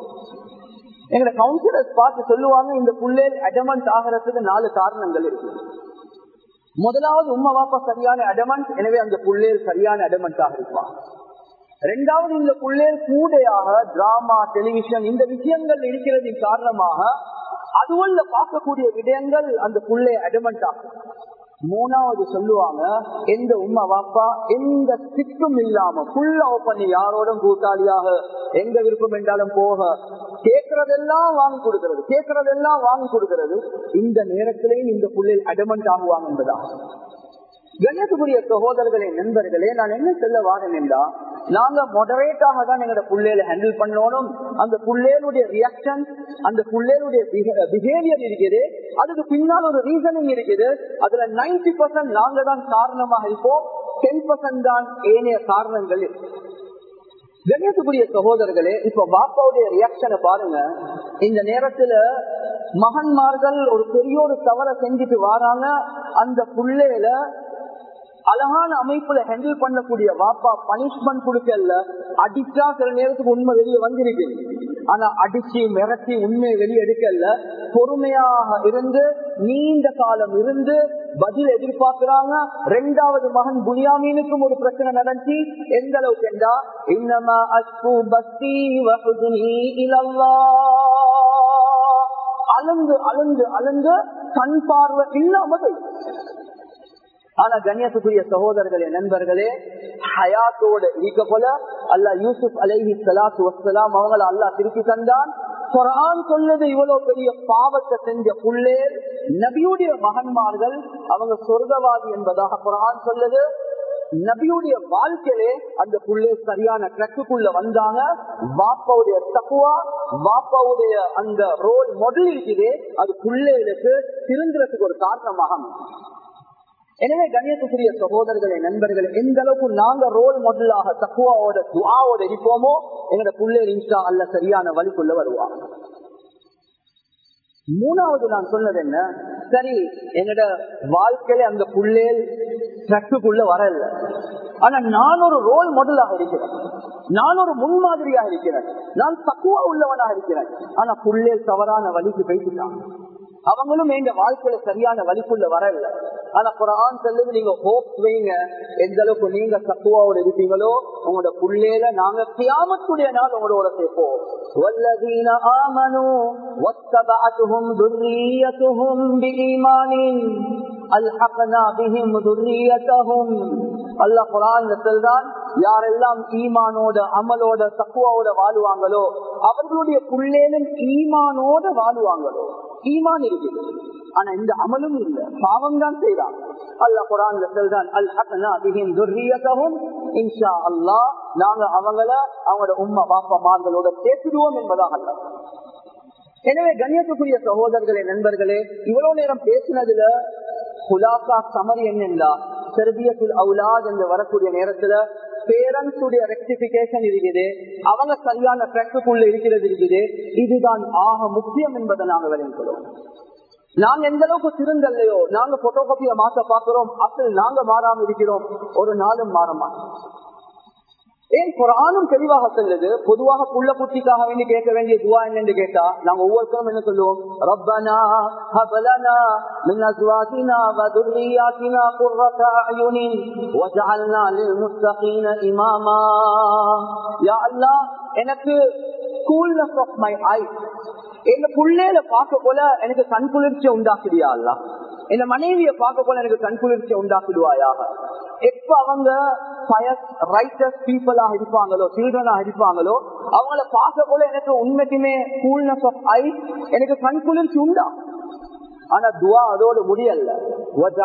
Speaker 1: எங்களை கவுன்சிலர்ஸ் பார்த்து சொல்லுவாங்க இந்த புள்ளையில் அடமன்ட் ஆகிறதுக்கு நாலு காரணங்கள் இருக்கு முதலாவது உம்மா வாப்பா சரியான அடமன்ட் எனவே அந்த புள்ளேல் சரியான அடமன்டாக இருப்பான் ரெண்டாவது இந்த புள்ளேல் கூடையாக டிராமா டெலிவிஷன் இந்த விஷயங்கள் இருக்கிறதின் காரணமாக அதுவல்ல பார்க்கக்கூடிய விடயங்கள் அந்த புள்ளை அடமன்ட் ஆகும் மூணாவது சொல்லுவாங்க எந்த உம்மா வாப்பா எந்த சிக்கும் இல்லாம ஃபுல்லா பண்ணி யாரோடும் கூட்டாளியாக எங்க விருப்பம் என்றாலும் போக கேட்கறதெல்லாம் வாங்கி கொடுக்கிறது கேட்கறதெல்லாம் வாங்கி கொடுக்கிறது இந்த நேரத்திலேயும் இந்த புள்ளையில் அடமன்ட் ஆகுவாங்க என்பதா கணேசபுரிய சகோதரர்களே நண்பர்களே நான் என்ன சொல்ல வாரேன் என்றா நாங்க மொடரேட்டாக தான் எங்களோட புள்ளையில ஹேண்டில் பண்ணணும் அந்த புள்ளையனுடைய ரியாக்ஷன் அந்த புள்ளையனுடைய பிஹேவியர் இருக்குது அதுக்கு பின்னால் ஒரு ரீசனிங் இருக்குது அதுல நைன்டி பர்சன்ட் நாங்க தான் காரணமாக இருப்போம் டென் பர்சன்ட் தான் ஏனைய காரணங்கள் கணேசபுரிய சகோதரர்களே இப்ப பாப்பாவுடைய ரியாக்ஷனை பாருங்க இந்த நேரத்துல மகன்மார்கள் ஒரு பெரிய ஒரு தவறை செஞ்சுட்டு வராங்க அந்த புள்ளையில அழகான அமைப்புல ஹேண்டில் பண்ணக்கூடிய வாப்பா பனிஷ்மெண்ட் கொடுக்கல அடிச்சா சில நேரத்துக்கு உண்மை வெளியே வந்திருக்கு ஆனா அடிச்சு மிரட்டி உண்மையை வெளியே எடுக்கல பொறுமையாக இருந்து நீண்ட காலம் இருந்து பதில் எதிர்பார்க்கிறாங்க ரெண்டாவது மகன் புனியாமீனுக்கும் ஒரு பிரச்சனை நடந்துச்சு எந்த அளவுக்கு என்றா இன்னமா அஸ்பு பக்தி அழுந்து அழுந்து அழுந்து கண் பார்வை இல்லாம ஆனா கண்ணியத்துக்குரிய சகோதரர்களே நண்பர்களே ஹயாத்தோட இருக்க போல அல்லா யூசுப் அலைஹி சலாத்து வசலாம் அவங்கள அல்லா திருப்பி தந்தான் குரான் சொன்னது இவ்வளவு பெரிய பாவத்தை செஞ்ச புள்ளே நபியுடைய மகன்மார்கள் அவங்க சொர்க்கவாதி என்பதாக குரான் சொல்லுது நபியுடைய வாழ்க்கையிலே அந்த புள்ளே சரியான ட்ரக்குக்குள்ள வந்தாங்க வாப்பாவுடைய தக்குவா வாப்பாவுடைய அந்த ரோல் மாடல் இருக்குது அது புள்ளைகளுக்கு திருந்துறதுக்கு ஒரு காரணமாக எனவே கண்ணியத்துக்குரிய சகோதரர்களே நண்பர்கள் எந்த அளவுக்கு நாங்க ரோல் மாடலாக தக்குவாவோட துவாவோட இருப்போமோ எங்களோட புள்ளேர் இன்ஸ்டா அல்ல சரியான வழிக்குள்ள வருவாங்க மூணாவது நான் சொன்னது என்ன சரி எங்கட வாழ்க்கையில அந்த புள்ளேல் ட்ரக்குக்குள்ள வரல ஆனா நான் ஒரு ரோல் மாடலாக இருக்கிறேன் நான் ஒரு முன்மாதிரியாக இருக்கிறேன் நான் தக்குவா உள்ளவனாக இருக்கிறேன் ஆனா புள்ளேல் தவறான வழிக்கு போயிட்டுட்டான் அவங்களும் எங்க வாழ்க்கையில சரியான வழிக்குள்ள வரல ஆனா குரான் சொல்லுது நீங்க ஹோப் வைங்க எந்த அளவுக்கு நீங்க தத்துவாவோட இருப்பீங்களோ உங்களோட புள்ளேல நாங்க கியாமத்துடைய நாள் உங்களோட சேர்ப்போம் والذين آمنوا واتبعتهم ذريتهم بإيمان ألحقنا بهم ذريتهم அல்லாஹ் குரான் சொல்றான் யாரெல்லாம் ஈமானோட அமலோட தக்குவாவோட வாழுவாங்களோ அவர்களுடைய புள்ளேலும் ஈமானோட வாழுவாங்களோ ஈமான் இருக்குது ஆனா இந்த அமலும் இல்ல பாவம் தான் செய்யறாங்க அல்லாஹ் குரான் சொல்றான் அல் ஹசனா பிஹிம் துர்ரியத்தவும் இன்ஷா அல்லாஹ் நாங்க அவங்கள அவங்களோட உம்மா பாப்பா மார்களோட சேர்த்துடுவோம் என்பதாக அல்ல எனவே கண்ணியத்துக்குரிய சகோதரர்களே நண்பர்களே இவ்வளவு நேரம் பேசினதுல குலாசா சமரி என்னென்றா செர்பியத்துல் அவுலாத் என்று வரக்கூடிய நேரத்துல பேரண்ட்ஸ் உடைய ரெக்டிபிகேஷன் இருக்குது அவங்க சரியான ட்ரெக்குக்குள்ள இருக்கிறது இருக்குது இதுதான் ஆக முக்கியம் என்பதை நாங்க விளைவிக்கிறோம் நாங்க எந்த அளவுக்கு திருந்தல்லையோ நாங்க போட்டோ காப்பிய மாத்த பாக்குறோம் அப்படி நாங்க மாறாம இருக்கிறோம் ஒரு நாளும் மாற மாட்டோம் ஏன் குரானும் தெளிவாக சொல்லுது பொதுவாக புள்ள குட்டிக்காக வேண்டி கேட்க வேண்டிய துவா என்னன்னு கேட்டா நாங்க ஒவ்வொருத்தரும் என்ன சொல்லுவோம் ரப்பனா ஹபலனா من ازواجنا وذرياتنا قرة اعين واجعلنا للمتقين اماما يا الله எனக்கு கூல்னஸ் ஆஃப் மை ஐ எங்க புள்ளையில பார்க்க போல எனக்கு கண் குளிர்ச்சியை உண்டாக்குறியா அல்ல என் மனைவிய பார்க்க போல எனக்கு கண் குளிர்ச்சியை உண்டாக்கிடுவாயாக எப்ப அவங்க ரைட்டர்ஸ் பீப்புளாக இருப்பாங்களோ சில்ட்ரனாக இருப்பாங்களோ அவங்கள பார்க்க போல எனக்கு உண்மைக்குமே கூல்னஸ் ஆஃப் ஐ எனக்கு கண் குளிர்ச்சி உண்டா ஆனா துவா அதோடு முடியல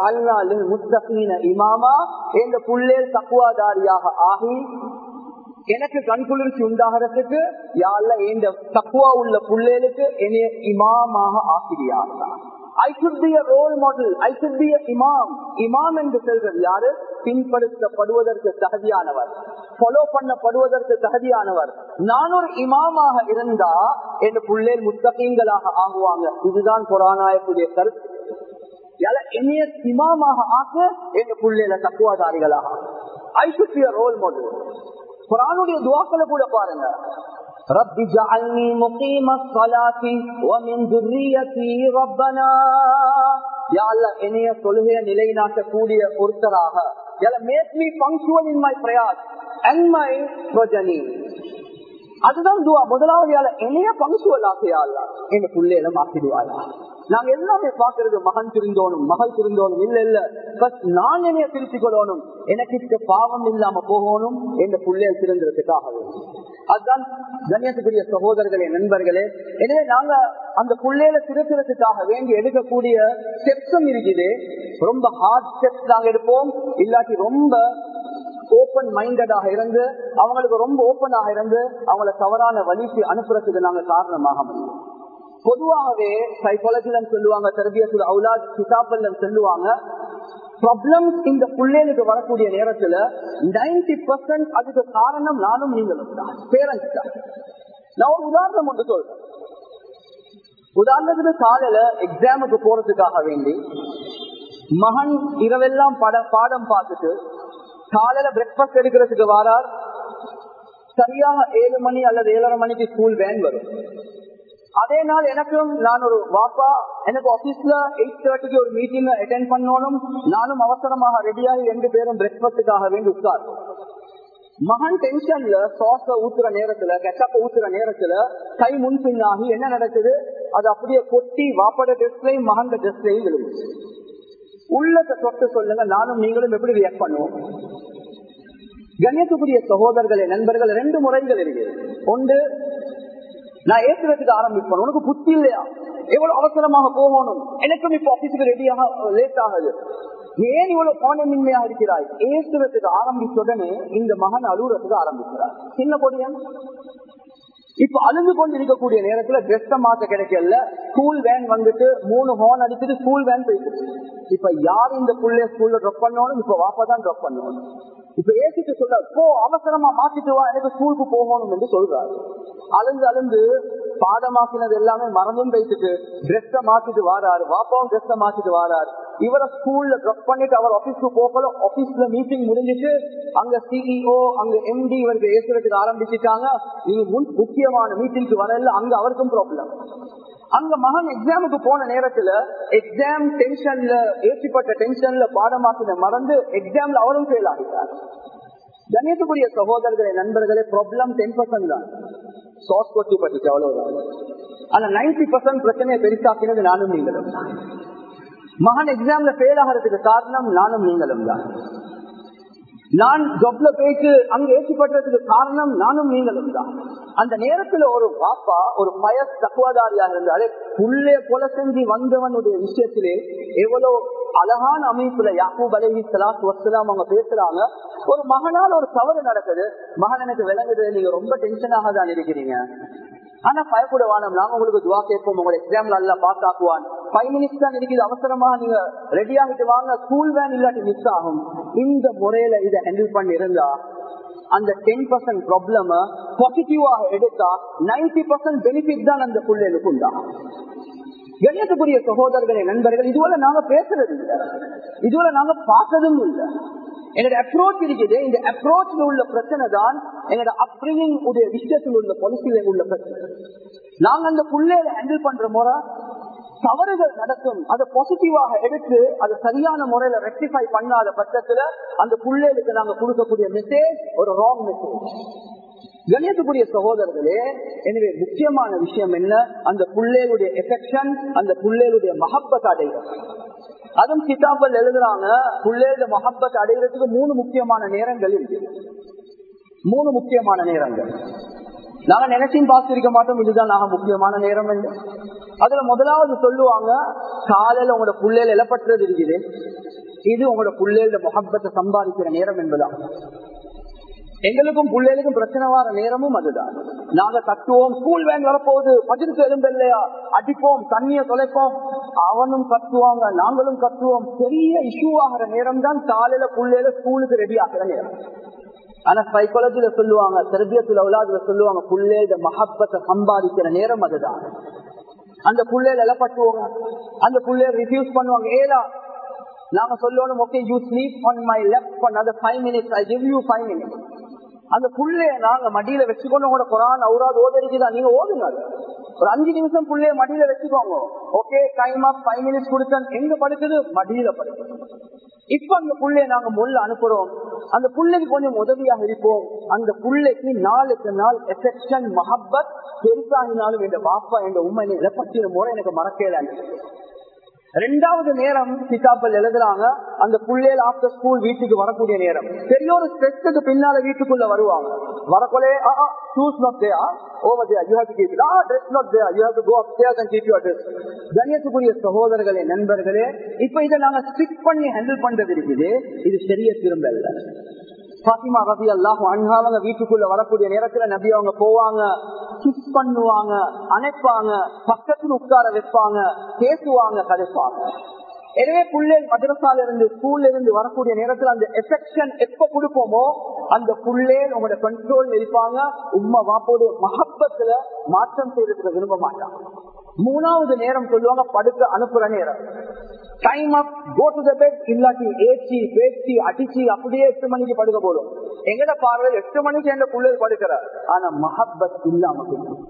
Speaker 1: முஸ்தகீன இமாமா எங்க புள்ளேல் தக்குவாதாரியாக ஆகி எனக்கு கண்குளிர்ச்சி உண்டாகிறதுக்கு யாழ்ல இந்த தக்குவா உள்ள புள்ளேலுக்கு என்னைய இமாமாக ஆக்கிரியாங்க I should be a role model I should be a இமாம் இமாம் என்று சொல்றது யாரு பின்படுத்தப்படுவதற்கு தகுதியானவர் ஃபாலோ பண்ணப்படுவதற்கு தகுதியானவர் நான் ஒரு இமாமாக இருந்தா என் புள்ளேல் முத்தகங்களாக ஆகுவாங்க இதுதான் புறாநாயக்குடைய கருத்து என்னைய இமாமாக ஆக்க என் புள்ளேல தக்குவாதாரிகளாக I should be a role model குரானுடைய துவாக்களை கூட பாருங்க رب اجعلني مقيم الصلاة ومن ذريتي ربنا يا الله என்னைய தொழுகைய நிலைநாட்டக்கூடிய ஒருத்தராக make me punctual in my prayers and my progeny அதுதான் துவா முதலாவது யால என்னைய பங்க்சுவல் ஆசையாளா எங்க பிள்ளையில ஆக்கிடுவாயா நாங்க எல்லாமே பாக்குறது மகன் திருந்தோணும் மகள் திருந்தோணும் இல்ல இல்ல பட் நான் என்னைய திருத்திக் கொள்ளணும் எனக்கு பாவம் இல்லாம போகணும் எங்க பிள்ளைய திருந்துறதுக்காக அதுதான் கண்ணியத்துக்குரிய சகோதரர்களே நண்பர்களே எனவே நாங்க அந்த பிள்ளையில திருத்துறதுக்காக வேண்டி எடுக்கக்கூடிய ஸ்டெப்ஸும் இருக்குது ரொம்ப ஹார்ட் ஸ்டெப்ஸ் நாங்க எடுப்போம் இல்லாட்டி ரொம்ப ஓப்பன் மைண்டடாக இருந்து அவங்களுக்கு ரொம்ப ஓப்பனாக இருந்து அவங்கள தவறான வழிக்கு அனுப்புறதுக்கு நாங்க காரணமாக முடியும் பொதுவாகவே சைக்காலஜில சொல்லுவாங்க தரபியத்துல அவுலாத் கிதாபல்ல சொல்லுவாங்க ப்ராப்ளம்ஸ் இந்த பிள்ளைகளுக்கு வரக்கூடிய நேரத்துல நைன்டி பர்சன்ட் அதுக்கு காரணம் நானும் நீங்களும் தான் பேரண்ட்ஸ் தான் நான் ஒரு உதாரணம் ஒன்று சொல்றேன் உதாரணத்துக்கு காலையில எக்ஸாமுக்கு போறதுக்காக வேண்டி மகன் இரவெல்லாம் பட பாடம் பார்த்துட்டு காலையில பிரேக்பாஸ்ட் எடுக்கிறதுக்கு வாரார் சரியாக ஏழு மணி அல்லது ஏழரை மணிக்கு ஸ்கூல் வேன் வரும் அதே நாள் எனக்கும் நான் ஒரு வாப்பா எனக்கு ஆபீஸ்ல எயிட் தேர்ட்டிக்கு ஒரு மீட்டிங் அட்டென்ட் பண்ணணும் நானும் அவசரமாக ரெடியாகி ரெண்டு பேரும் பிரேக்பாஸ்டுக்காக வேண்டி உட்கார் மகன் டென்ஷன்ல சாஸ ஊத்துற நேரத்துல கெட்டப்ப ஊத்துற நேரத்துல கை முன் பின்னாகி என்ன நடக்குது அது அப்படியே கொட்டி வாப்பட ட்ரெஸ்லயும் மகன் ட்ரெஸ்லயும் விழுது உள்ளத்தை தொட்டு சொல்லுங்க நானும் நீங்களும் எப்படி ரியாக்ட் பண்ணுவோம் கண்ணியத்துக்குரிய சகோதரர்களே நண்பர்கள் ரெண்டு முறைகள் இருக்கு ஒன்று நான் ஏற்றுறதுக்கு ஆரம்பிப்பேன் உனக்கு புத்தி இல்லையா எவ்வளவு அவசரமாக போகணும் எனக்கும் இப்ப ஆபீஸுக்கு ரெடியாக லேட் ஆகுது ஏன் இவ்வளவு கோணமின்மையாக இருக்கிறாய் ஏசுறதுக்கு ஆரம்பிச்ச உடனே இந்த மகன் அழுகுறதுக்கு ஆரம்பிக்கிறார் சின்ன பொடியன் இப்ப அழுது கொண்டு இருக்கக்கூடிய நேரத்துல ட்ரெஸ்ட மாத்த கிடைக்கல ஸ்கூல் வேன் வந்துட்டு மூணு ஹோன் அடிச்சுட்டு ஸ்கூல் வேன் போயிட்டு இப்ப யார் இந்த புள்ளைய ஸ்கூல்ல ட்ராப் பண்ணணும் இப்ப வாப்பா தான் ட்ராப் பண்ணணும் இப்ப ஏசிட்டு சொல்ற போ அவசரமா மாத்திட்டு வா எனக்கு ஸ்கூலுக்கு போகணும் என்று சொல்றாரு அழுந்து அழுந்து பாடமாக்கினது எல்லாமே மறந்தும் வைத்துட்டு ட்ரெஸ்ஸ மாத்திட்டு வாராரு வாப்பாவும் ட்ரெஸ்ஸ மாத்திட்டு வாராரு இவரை ஸ்கூல்ல ட்ராப் பண்ணிட்டு அவர் ஆபீஸ்க்கு போகல ஆபீஸ்ல மீட்டிங் முடிஞ்சிட்டு அங்க சிஇஓ அங்க எம்டி இவருக்கு ஏசுறதுக்கு ஆரம்பிச்சுட்டாங்க இனி முன் முக்கியமான மீட்டிங்க்கு வரல அங்க அவருக்கும் ப்ராப்ளம் அங்க மகன் எக்ஸாமுக்கு போன நேரத்துல எக்ஸாம் டென்ஷன்ல ஏற்றிப்பட்ட டென்ஷன்ல பாடமாக்கின மறந்து எக்ஸாம்ல அவரும் ஃபெயில் ஆகிட்டார் கணியத்துக்குரிய சகோதரர்களே நண்பர்களே ப்ராப்ளம் டென் பர்சன்ட் தான் சாஸ் கொட்டி பட்டுச்சு அவ்வளவுதான் ஆனா நைன்டி பர்சன்ட் பிரச்சனையை பெருசாக்கினது நானும் நீங்களும் மகன் எக்ஸாம்ல ஃபெயில் ஆகிறதுக்கு காரணம் நானும் நீங்களும் தான் நான் ஜப்ல போயிட்டு அங்க ஏற்றிப்படுறதுக்கு காரணம் நானும் நீங்களும் தான் அந்த நேரத்துல ஒரு பாப்பா ஒரு பயஸ் தக்குவாதாரியா இருந்தாலே புள்ளே கொலை செஞ்சு வந்தவனுடைய விஷயத்திலே எவ்வளவு அழகான அமைப்புல யாக்கூப் அலஹி சலாத் வசலாம் அவங்க பேசுறாங்க ஒரு மகனால் ஒரு தவறு நடக்குது மகன் எனக்கு விளங்குது நீங்க ரொம்ப டென்ஷனாக தான் இருக்கிறீங்க ஆனா பயப்பட வேணாம் நாங்க உங்களுக்கு துவா கேட்போம் உங்களோட எக்ஸாம்ல எல்லாம் பாஸ் ஆக்குவான் ஃபைவ் மினிட்ஸ் தான் இருக்குது அவசரமா நீங்க ரெடி ஆகிட்டு வாங்க ஸ்கூல் வேன் இல்லாட்டி மிஸ் ஆகும் இந்த முறையில இதை ஹேண்டில் பண்ணி இருந்தா அந்த டென் பர்சன்ட் ப்ராப்ளம பாசிட்டிவாக எடுத்தா நைன்டி பர்சன்ட் பெனிஃபிட் தான் அந்த பிள்ளைகளுக்கு உண்டா கணியத்துக்குரிய சகோதரர்களே நண்பர்கள் இதுவரை நாங்க பேசுறது இல்லை இதுவரை நாங்க பார்த்ததும் இல்லை என்னோட அப்ரோச் இருக்குது இந்த அப்ரோச்ல உள்ள பிரச்சனை தான் என்னோட அப்ரிங்கிங் உடைய விஷயத்தில் உள்ள பாலிசியில உள்ள பிரச்சனை நாங்க அந்த பிள்ளைகளை ஹேண்டில் பண்ற முறை தவறுகள் நடக்கும் அதை பாசிட்டிவாக எடுத்து அதை சரியான முறையில ரெக்டிஃபை பண்ணாத பட்சத்துல அந்த பிள்ளைகளுக்கு நாங்க கொடுக்கக்கூடிய மெசேஜ் ஒரு ராங் மெசேஜ் கணியத்துக்குரிய சகோதரர்களே எனவே முக்கியமான விஷயம் என்ன அந்த பிள்ளைகளுடைய எஃபெக்ஷன் அந்த பிள்ளைகளுடைய மகப்பத் அடையும் அதுவும் கிதாபல் எழுதுறாங்க பிள்ளைகள மகப்பத் அடைகிறதுக்கு மூணு முக்கியமான நேரங்கள் இருக்கு மூணு முக்கியமான நேரங்கள் நாங்க நினைச்சும் பார்த்திருக்க மாட்டோம் இதுதான் நாங்க முக்கியமான நேரம் என்று அதுல முதலாவது சொல்லுவாங்க காலையில உங்களோட புள்ளையில இலப்பற்றது இருக்குது இது உங்களோட புள்ளையில முகப்பத்தை சம்பாதிக்கிற நேரம் என்பதான் எங்களுக்கும் பிள்ளைகளுக்கும் பிரச்சனை வர நேரமும் அதுதான் நாங்க கத்துவோம் ஸ்கூல் வேன் வரப்போகுது பதிலுக்கு எலும்பு இல்லையா அடிப்போம் தண்ணிய தொலைப்போம் அவனும் கத்துவாங்க நாங்களும் கத்துவோம் பெரிய இஷ்யூ ஆகிற நேரம் தான் காலையில பிள்ளையில ஸ்கூலுக்கு ரெடி ஆகிற நேரம் ஆனா சைக்காலஜில சொல்லுவாங்க செர்பியத்துல உலாதுல சொல்லுவாங்க புள்ளேட மஹப்பத்தை சம்பாதிக்கிற நேரம் அதுதான் அந்த புள்ளையில எழப்பட்டுவாங்க அந்த புள்ளைய ரிஃப்யூஸ் பண்ணுவாங்க ஏலா நாங்க சொல்லணும் okay you sleep on my left for another five minutes I give you five minutes அந்த புள்ளைய நாங்க மடியில வச்சுக்கொண்டு உங்களோட குரான் அவுராது ஓதரிக்குதான் நீங்க ஓதுங்க அது. ஒரு அஞ்சு நிமிஷம் புள்ளைய மடியில வச்சுக்கோங்க okay time of five minutes கொடுத்தேன் எங்க படுக்குது மடியில படுக்குது இப்ப அந்த புள்ளைய நாங்க முள்ள அனுப்புறோம் அந்த புள்ளைக்கு கொஞ்சம் உதவியாக இருப்போம் அந்த புள்ளைக்கு நாளுக்கு நாள் எஃபெக்ஷன் மஹப்பத் பெருசாகினாலும் என் பாப்பா என் உண்மை இழப்பத்தின முறை எனக்கு மறக்கல ரெண்டாவது நேரம் கிதாப்பல் எழுதுறாங்க அந்த புள்ளையில ஆஃப்டர் ஸ்கூல் வீட்டுக்கு வரக்கூடிய நேரம் பெரிய ஒரு ஸ்ட்ரெஸ்க்கு பின்னால வீட்டுக்குள்ள வருவாங்க வரக்கொலே shoes not there over there you have to keep a dress not there you have to go upstairs and keep your dress கண்ணியத்துக்குரிய சகோதரர்களே நண்பர்களே இப்ப இதை நாங்க ஸ்டிக் பண்ணி ஹேண்டில் பண்றது இருக்குது இது சரிய திரும்ப இல்ல பாத்திமா ரவி அல்லாஹ் அன்ஹாவங்க வீட்டுக்குள்ள வரக்கூடிய நேரத்துல நபி அவங்க போவாங்க கிஸ் பண்ணுவாங்க அணைப்பாங்க பக்கத்துல உட்கார வைப்பாங்க பேசுவாங்க கதைப்பாங்க எனவே புள்ளேல் மதரசால இருந்து ஸ்கூல்ல இருந்து வரக்கூடிய நேரத்துல அந்த எஃபெக்ஷன் எப்ப கொடுப்போமோ அந்த புள்ளேல் உங்களோட கண்ட்ரோல் இருப்பாங்க உண்மை வாப்போடைய மகப்பத்துல மாற்றம் செய்யறதுக்கு விரும்ப மாட்டாங்க மூணாவது நேரம் சொல்லுவாங்க படுக்க அனுப்புற நேரம் time up go to the bed இல்லாட்டி ஏச்சி பேச்சு அடிச்சு அப்படியே எட்டு மணிக்கு படுக்க போடும் எங்கட பார்வையில் எட்டு மணிக்கு எந்த பிள்ளைகள் படுக்கிற ஆனா மஹப்பத் இல்லாம போயிடும்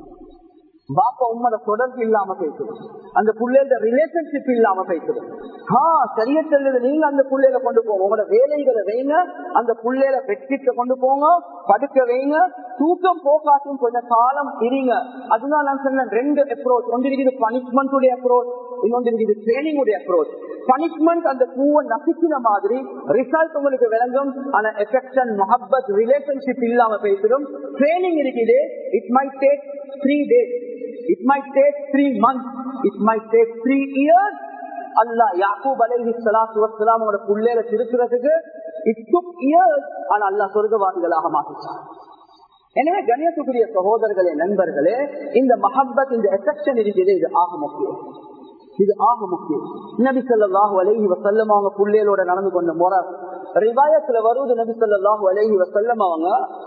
Speaker 1: பாப்பா உம்மோட தொடர்பு இல்லாம பேசுது அந்த பிள்ளைகளோட ரிலேஷன்ஷிப் இல்லாம பேசுது ஆ சரிய செல்லுது நீங்க அந்த பிள்ளைகளை கொண்டு போங்க உங்களோட வேலைகளை வைங்க அந்த பிள்ளைகளை வெற்றிட்ட கொண்டு போங்க படுக்க வைங்க தூக்கம் போக்காட்டும் கொஞ்சம் காலம் இருங்க அதனால நான் சொன்னேன் ரெண்டு அப்ரோச் ஒன்று இருக்குது பனிஷ்மெண்ட் உடைய அப்ரோச் இன்னொன்று இருக்குது ட்ரைனிங் உடைய அப்ரோச் பனிஷ்மெண்ட் அந்த பூவை நசுக்கின மாதிரி ரிசல்ட் உங்களுக்கு விளங்கும் ஆனா எஃபெக்ஷன் மொஹப்பத் ரிலேஷன்ஷிப் இல்லாம பேசிடும் ட்ரைனிங் இருக்குது it may take three days it may take three month it may take three years அல்லா யாக்கூப் அலைஹி ஸலாத்து வஸ்ஸலாம் அவங்களோட புள்ளையில திருத்துறதுக்கு இட் டுக் இயர்ஸ் ஆனா அல்லாஹ் சொர்க்கவாதிகளாக மாற்றிட்டான் எனவே கணியத்துக்குரிய சகோதரர்களே நண்பர்களே இந்த மஹப்பத் இந்த எஃபெக்ஷன் இருக்குது இது ஆக முக்கியம் இது ஆக முக்கியம் நபி சொல்லாஹு அலைஹி வசல்லம் அவங்க புள்ளைகளோட நடந்து கொண்ட முறை ரிவாயத்துல வருவது நபி சொல்லாஹு அலைஹி வசல்லம் அவங்க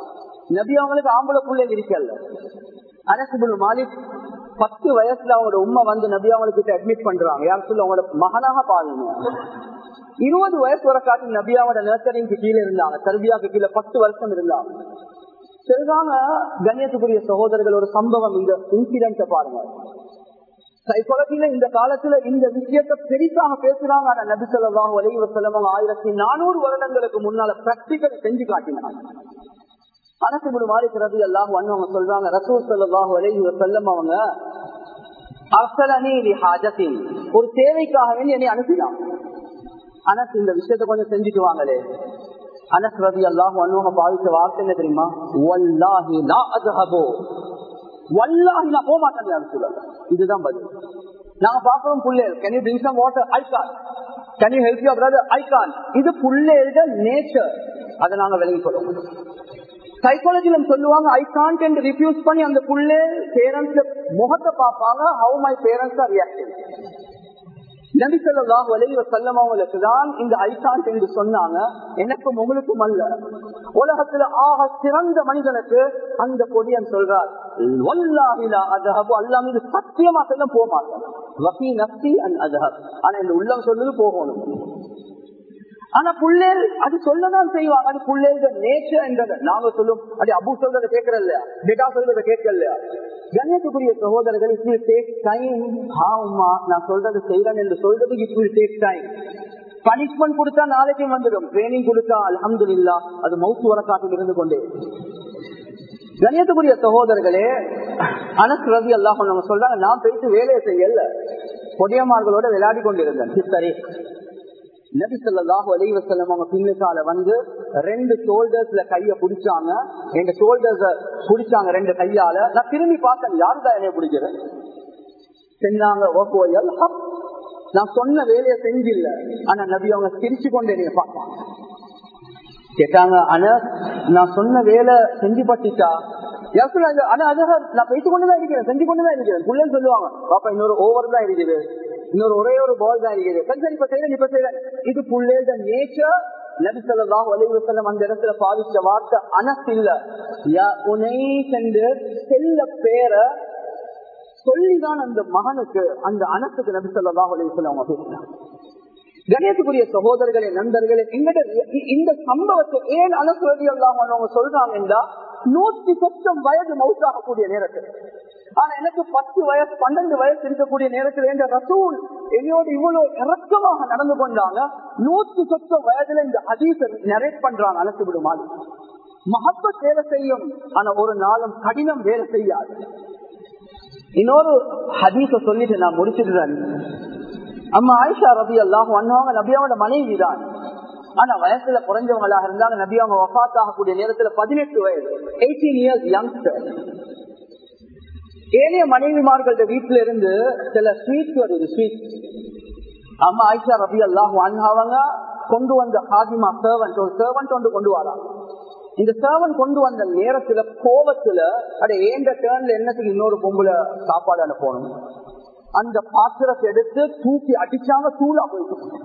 Speaker 1: நபி அவங்களுக்கு ஆம்பளை பிள்ளைங்க இருக்கல அனசுபுல் மாலிக் பத்து வயசுல அவங்களோட உண்மை வந்து நபி அவங்களுக்கு அட்மிட் பண்றாங்க யார் சொல்ல அவங்களோட மகனாக பாருங்க இருபது வயசு வர காட்டி நபியாவோட நர்சரிங்க்கு கீழே இருந்தாங்க தர்பியாக்கு கீழே பத்து வருஷம் இருந்தாங்க சரிதாங்க கண்ணியத்துக்குரிய சகோதரர்கள் ஒரு சம்பவம் இந்த இன்சிடென்ட பாருங்க சைக்காலஜில இந்த காலத்துல இந்த விஷயத்த பெரிசாக பேசுறாங்க ஆனா நபி சொல்லாஹ் வலைவ செலவங்க ஆயிரத்தி நானூறு வருடங்களுக்கு முன்னால பிராக்டிக்கல் செஞ்சு காட்டினாங்க அனசுபுடு மாலிக் ரவி எல்லாம் அவங்க சொல்றாங்க ரசூல் சல்லாஹ் வலைவ செல்லம் அவங்க ஒரு தேவைக்காக வேண்டி என்னை அனுப்பினாங்க அனஸ் இந்த விஷயத்த கொஞ்சம் செஞ்சுட்டு வாங்களே அனஸ் ரவி அல்லாஹ் அண்ணவங்க பாவிச்ச வார்த்தை என்ன தெரியுமா வல்லாஹி லா அஜஹபோ வல்லாஹி நான் போக மாட்டேன் யாரும் இதுதான் பதில் நாங்க பாக்குறோம் புள்ளேல் can you drink some water I can can you help you brother I can இது புள்ளேட நேச்சர் அதை நாங்க விலகி கொள்ளும் சைக்காலஜில சொல்லுவாங்க ஐ கான்ட் என்று ரிஃப்யூஸ் பண்ணி அந்த புள்ளே பேரண்ட்ஸ் முகத்தை பார்ப்பாங்க how my parents are reacting நபி சொல்லாஹ் வலைவ செல்லம் அவங்களுக்கு தான் இந்த ஐசான் என்று சொன்னாங்க எனக்கும் உங்களுக்கும் அல்ல உலகத்துல ஆக சிறந்த மனிதனுக்கு அந்த பொடியன் சொல்றார் அல்லா மீது சத்தியமா செல்ல போக மாட்டேன் ஆனா இந்த உள்ளம் சொல்லுது போகணும் ஆனா புள்ளேல் அது சொல்லதான் செய்வாங்க அது புள்ளேல் நேச்சர் என்றது நாங்க சொல்லும் அது அபு சொல்றதை கேட்கற இல்லையா டேட்டா சொல்றதை கேட்கல இல்லையா கணேசக்குரிய சகோதரர்கள் இட் வில் டேக் டைம் ஆமா நான் சொல்றது செய்யறேன் என்று சொல்றதுக்கு it will take time punishment கொடுத்தா நாளைக்கும் வந்துடும் ட்ரைனிங் கொடுத்தா அலமது இல்லா அது மவுத்து வரக்காட்டில் இருந்து கொண்டே கணியத்துக்குரிய சகோதரர்களே அனஸ் ரவி அல்லாஹ் நம்ம சொல்றாங்க நான் போயிட்டு வேலையை செய்யல பொடியமார்களோட விளையாடி கொண்டிருந்தேன் சரி நபி சொல்லாஹு அலைவ செல்லம் அவங்க பின்னுக்கால வந்து ரெண்டு ஷோல்டர்ஸ்ல கைய பிடிச்சாங்க ரெண்டு ஷோல்டர்ஸ் பிடிச்சாங்க ரெண்டு கையால நான் திரும்பி பார்த்தேன் யாருதான் என்னைய பிடிக்கிறேன் செஞ்சாங்க நான் சொன்ன வேலையை செஞ்சில்ல ஆனா நபி அவங்க சிரிச்சு கொண்டு என்னைய பார்த்தாங்க கேட்டாங்க ஆனா நான் சொன்ன வேலை செஞ்சு பட்டுச்சா ஆனா அதாக நான் பேசி கொண்டுதான் இருக்கிறேன் செஞ்சு கொண்டுதான் இருக்கிறேன் பிள்ளைன்னு சொல்லுவாங்க பாப்பா இன்னொரு ஓவர் தான் இருக்குது இன்னொரு ஒரே ஒரு பால் தான் இருக்குது சரி சரி இப்ப செய்யறேன் இப்ப செய்யறேன் இது புள்ளேத நேச்சர் நபிசல்லாஹ் வலைவசல்லம் அந்த இடத்துல பாவிச்ச வார்த்தை அனஸ் இல்ல உனை சென்று செல்ல பேரை சொல்லிதான் அந்த மகனுக்கு அந்த அனசுக்கு நபிசல்லாஹ் வலைவசல்லம் அவங்க பேசினாங்க கணேசக்குரிய சகோதரர்களே நண்பர்களே எங்கிட்ட இந்த சம்பவத்தை ஏன் அனுசுவதி அல்லாம சொல்றாங்கன்னா நூத்தி சொச்சம் வயது மவுத்தாகக்கூடிய நேரத்தில் ஆனா எனக்கு பத்து வயசு பன்னெண்டு வயசு இருக்கக்கூடிய நேரத்தில் என்ற ரசூல் என்னோடு இவ்வளவு இறக்கமாக நடந்து கொண்டாங்க நூத்தி சொச்சம் வயதுல இந்த ஹதீச நரேட் பண்றாங்க அழைத்து விடுமாறு மகப்ப வேலை செய்யும் ஆனா ஒரு நாளும் கடினம் வேலை செய்யாது இன்னொரு ஹதீச சொல்லிட்டு நான் முடிச்சிடுறேன் அம்மா ஆயிஷா ரபி அல்லாஹ் வந்தவங்க நபியாவோட மனைவி தான் ஆனா வயசுல குறைஞ்சவங்களாக இருந்தாங்க நபி அவங்க வஃத் ஆகக்கூடிய நேரத்துல பதினெட்டு வயது எயிட்டீன் இயர்ஸ் யங்ஸ்டர் ஏனைய மனைவிமார்கள்ட்ட வீட்டுல இருந்து சில ஸ்வீட் வருது ஸ்வீட் அம்மா ஆயிஷா ரபி அல்லாஹ் அவங்க கொண்டு வந்த ஹாதிமா சர்வன்ட் ஒரு சர்வன்ட் ஒன்று கொண்டு வராங்க இந்த சர்வன் கொண்டு வந்த நேரத்துல கோபத்துல அட ஏண்ட டேர்ன்ல என்னத்துக்கு இன்னொரு பொம்புல சாப்பாடு அனுப்பணும் அந்த பாத்திரத்தை எடுத்து தூக்கி அடிச்சாங்க தூளா போயிட்டு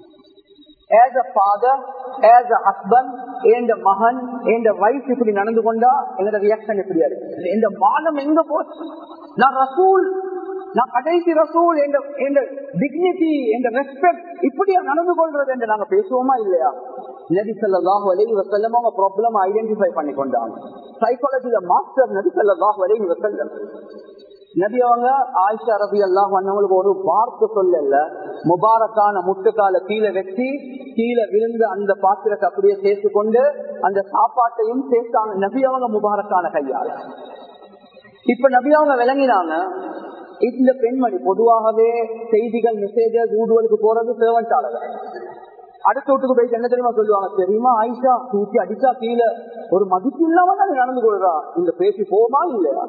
Speaker 1: as a father, as a husband, என்ற மகன் என்ற வைஃப் இப்படி நடந்து கொண்டா எங்களோட ரியாக்ஷன் எப்படியா இருக்கு எந்த மானம் எங்க போச்சு நான் ரசூல் நான் கடைசி ரசூல் என்ற என்ற டிக்னிட்டி என்ற ரெஸ்பெக்ட் இப்படியா நடந்து கொள்றது என்று நாங்க பேசுவோமா இல்லையா நபி சல்லாஹு அலைஹி வசல்லம் அவங்க ப்ராப்ளம் ஐடென்டிஃபை பண்ணி கொண்டாங்க சைக்காலஜில மாஸ்டர் நபி சல்லாஹு அலைஹி வசல்லம் நபி அவங்க ஆயிஷா ரபி அல்லாஹ் அவங்களுக்கு ஒரு வார்த்தை சொல்லல முபாரக்கான முட்டுக்கால கீழே வச்சு கீழே விழுந்து அந்த பாத்திரத்தை அப்படியே சேர்த்து கொண்டு அந்த சாப்பாட்டையும் சேர்த்தாங்க நபி அவங்க முபாரக்கான கையால இப்ப நபி அவங்க விளங்கினாங்க இந்த பெண்மணி பொதுவாகவே செய்திகள் மெசேஜஸ் ஊடுவலுக்கு போறது சேவன்டால அடுத்த வீட்டுக்கு போயிட்டு என்ன தெரியுமா சொல்லுவாங்க தெரியுமா ஆயிஷா தூக்கி அடிச்சா கீழே ஒரு மதிப்பு இல்லாம தான் நடந்து கொள்றா இந்த பேசி போமா இல்லையா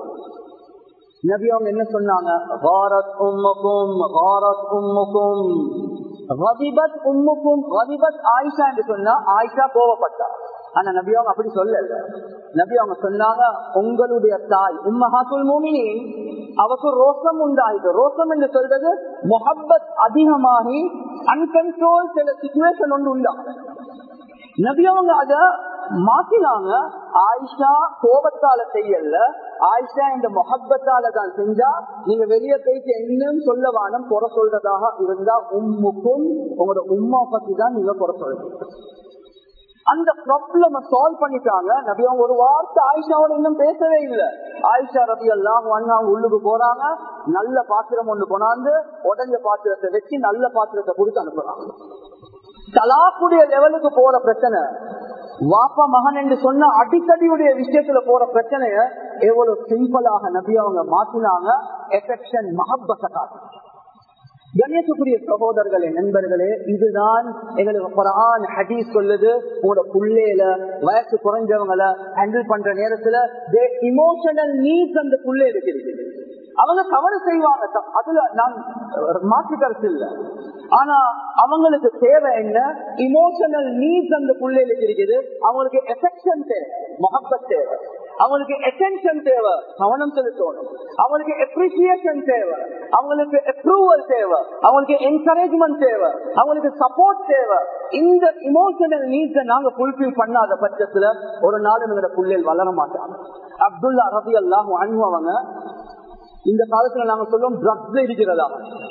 Speaker 1: நபி அவங்க என்ன சொன்னாங்க "காரத் உம்முக்கும், காரத் உம்முக்கும்." "கதிபத் உம்முக்கும்." கதிபத் ஆயிஷா என்று சொன்னா ஆயிஷா கோவப்பட்டா ஆனா நபி அவங்க அப்படி சொல்லல நபி அவங்க சொன்னாங்க உங்களுடைய தாய் உம்மஹாத்துல் மூமினி அவருக்கு ரோசம் உண்டாயிட்டு ரோசம் என்று சொல்றது மொஹப்பத் அதிகமாகி அன்கன்ட்ரோல் சில சுச்சுவேஷன் ஒன்று உண்டாகும் நபி அவங்க அத மாத்தினாங்க ஆயிஷா கோபத்தால செய்யல ஆயிஷா இந்த மொஹப்பத்தால தான் செஞ்சா நீங்க வெளியே போயிட்டு என்னன்னு சொல்ல வானம் குறை சொல்றதாக இருந்தா உம்முக்கும் உங்களோட உம்மா பத்தி தான் நீங்க குறை சொல்றீங்க அந்த ப்ராப்ளம சால்வ் பண்ணிட்டாங்க நபி அவங்க ஒரு வார்த்தை ஆயிஷாவோட இன்னும் பேசவே இல்லை ஆயிஷா ரபி எல்லாம் அவங்க உள்ளுக்கு போறாங்க நல்ல பாத்திரம் ஒண்ணு கொண்டாந்து உடஞ்ச பாத்திரத்தை வச்சு நல்ல பாத்திரத்தை கொடுத்து அனுப்புறாங்க தலாக்குடைய லெவலுக்கு போற பிரச்சனை வாப்பா மகன் என்று சொன்ன அடிக்கடியுடைய விஷயத்துல போற பிரச்சனைய எவ்வளவு சிம்பிளாக நபி அவங்க மாத்தினாங்க எஃபெக்ஷன் மஹப்பத்தை காட்டு கணேசக்குரிய சகோதரர்களே நண்பர்களே இதுதான் எங்களுக்கு குரான் ஹதீஸ் சொல்லுது உங்களோட புள்ளையில வயசு குறைஞ்சவங்களை ஹேண்டில் பண்ற நேரத்துல இமோஷனல் நீட்ஸ் அந்த புள்ளைகளுக்கு இருக்குது அவங்க தவறு செய்வாங்க அதுல நான் மாற்று கருத்து இல்லை ஆனா அவங்களுக்கு தேவை என்ன இமோஷனல் நீட்ஸ் அந்த பிள்ளைகளுக்கு இருக்குது அவங்களுக்கு எஃபெக்ஷன் தேவை மொஹப்பத் தேவை அவங்களுக்கு அட்டென்ஷன் தேவை கவனம் செலுத்தணும் அவங்களுக்கு அப்ரிசியேஷன் தேவை அவங்களுக்கு அப்ரூவல் தேவை அவங்களுக்கு என்கரேஜ்மெண்ட் தேவை அவங்களுக்கு சப்போர்ட் தேவை இந்த இமோஷனல் நீட்ஸை நாங்க ஃபுல்ஃபில் பண்ணாத பட்சத்துல ஒரு நாள் எங்களோட பிள்ளைகள் வளர மாட்டாங்க அப்துல்லா ரபி அல்லாஹ் அனுபவங்க இந்த காலத்துல நாங்க சொல்லுவோம் ட்ரக்ஸ் இருக்கிறதா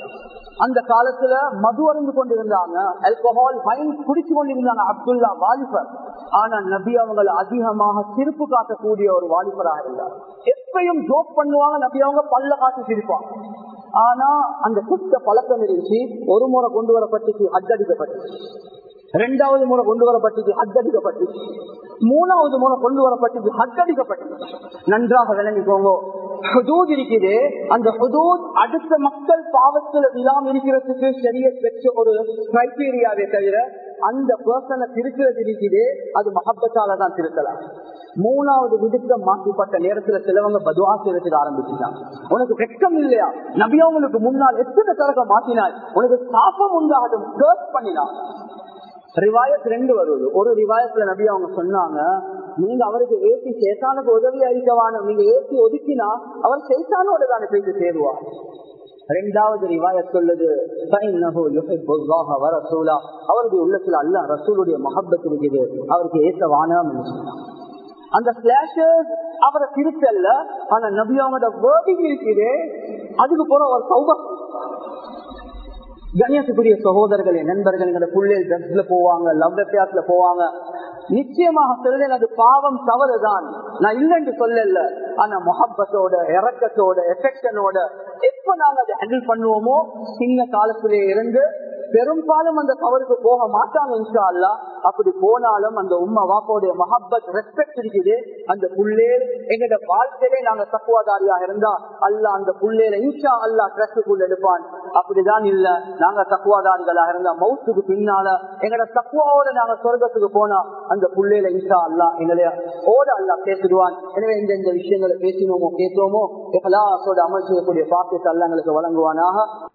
Speaker 1: அந்த காலத்துல மது அருந்து கொண்டிருந்தாங்க ஆல்கஹால் வைன் குடிச்சு கொண்டிருந்தாங்க அப்துல்லா வாலிபர் ஆனா நபி அவங்க அதிகமாக சிரிப்பு காட்டக்கூடிய ஒரு வாலிபராக இருந்தார் எப்பயும் ஜோக் பண்ணுவாங்க நபி அவங்க பல்ல காட்டி சிரிப்பாங்க ஆனா அந்த குட்ட பழக்கம் இருந்துச்சு ஒரு முறை கொண்டு வரப்பட்டுச்சு அச்சடிக்கப்பட்டுச்சு ரெண்டாவது முறை கொண்டு வரப்பட்டது அத்தடிக்கப்பட்டது மூணாவது முறை கொண்டு வரப்பட்டது அத்தடிக்கப்பட்டது நன்றாக விளங்கிக்கோங்க ஹுதூத் இருக்குது அந்த ஹுதூத் அடுத்த மக்கள் பாவத்தில் விழாம இருக்கிறதுக்கு சரிய பெற்ற ஒரு கிரைட்டீரியாவே தவிர அந்த பர்சனை திருக்கிறது இருக்குது அது மகப்பத்தால தான் திருத்தலாம் மூணாவது விடுக்க மாற்றிப்பட்ட நேரத்துல சிலவங்க பதுவா செய்யறதுக்கு ஆரம்பிச்சுட்டாங்க உனக்கு வெட்கம் இல்லையா நபி அவங்களுக்கு முன்னால் எத்தனை தரக மாற்றினாய் உனக்கு சாபம் உண்டாகட்டும் கேர்ஸ் பண்ணினான் ரிவாயத் ரெண்டு வருது ஒரு ரிவாயத்துல நபி அவங்க சொன்னாங்க நீங்க அவருக்கு ஏசி சேத்தானுக்கு உதவி அளிக்கவானும் நீங்க ஏசி ஒதுக்கினா அவர் சேத்தானோட தானே போயிட்டு சேருவார் ரெண்டாவது ரிவாய சொல்லுது அவருடைய உள்ளத்துல அல்ல ரசூலுடைய மஹப்பத் இருக்குது அவருக்கு ஏச வானம் அந்த பிளாஷஸ் அவரை திருத்தல்ல ஆனா நபி அவங்களோட வேர்டிங் இருக்குது அதுக்கு போற ஒரு சௌபம் கண்ணியத்துக்குரிய சகோதரர்களே நண்பர்கள் எங்களோட புள்ளைகள் ட்ரெஸ்ல போவாங்க லவ் அஃபேர்ஸ்ல போவாங்க நிச்சயமாக சொல்றேன் அது பாவம் தவறுதான் நான் இல்லைன்னு சொல்லல ஆனா முகப்பத்தோட இறக்கத்தோட எஃபெக்ஷனோட எப்ப நாங்க அதை ஹேண்டில் பண்ணுவோமோ சின்ன காலத்திலே இருந்து பெரும்பாலும் அந்த தவறுக்கு போக மாட்டாங்க இன்ஷா அல்லா அப்படி போனாலும் அந்த உம்மா வாப்பாவுடைய மஹப்பத் ரெஸ்பெக்ட் இருக்குது அந்த புள்ளேல் எங்கட வாழ்க்கையிலே நாங்க தக்குவாதாரியா இருந்தா அல்ல அந்த புள்ளேல இன்ஷா அல்லா ட்ரெஸ்ஸுக்குள்ள எடுப்பான் அப்படிதான் இல்ல நாங்க தக்குவாதாரிகளா இருந்தா மவுத்துக்கு பின்னால எங்கட தக்குவாவோட நாங்க சொர்க்கத்துக்கு போனா அந்த புள்ளேல இன்ஷா அல்லா எங்களை ஓட அல்லா பேசிடுவான் எனவே இந்த இந்த விஷயங்களை பேசினோமோ கேட்டோமோ எகலாசோட அமல் செய்யக்கூடிய பாக்கியத்தை அல்ல எங்களுக்கு வழங்குவானாக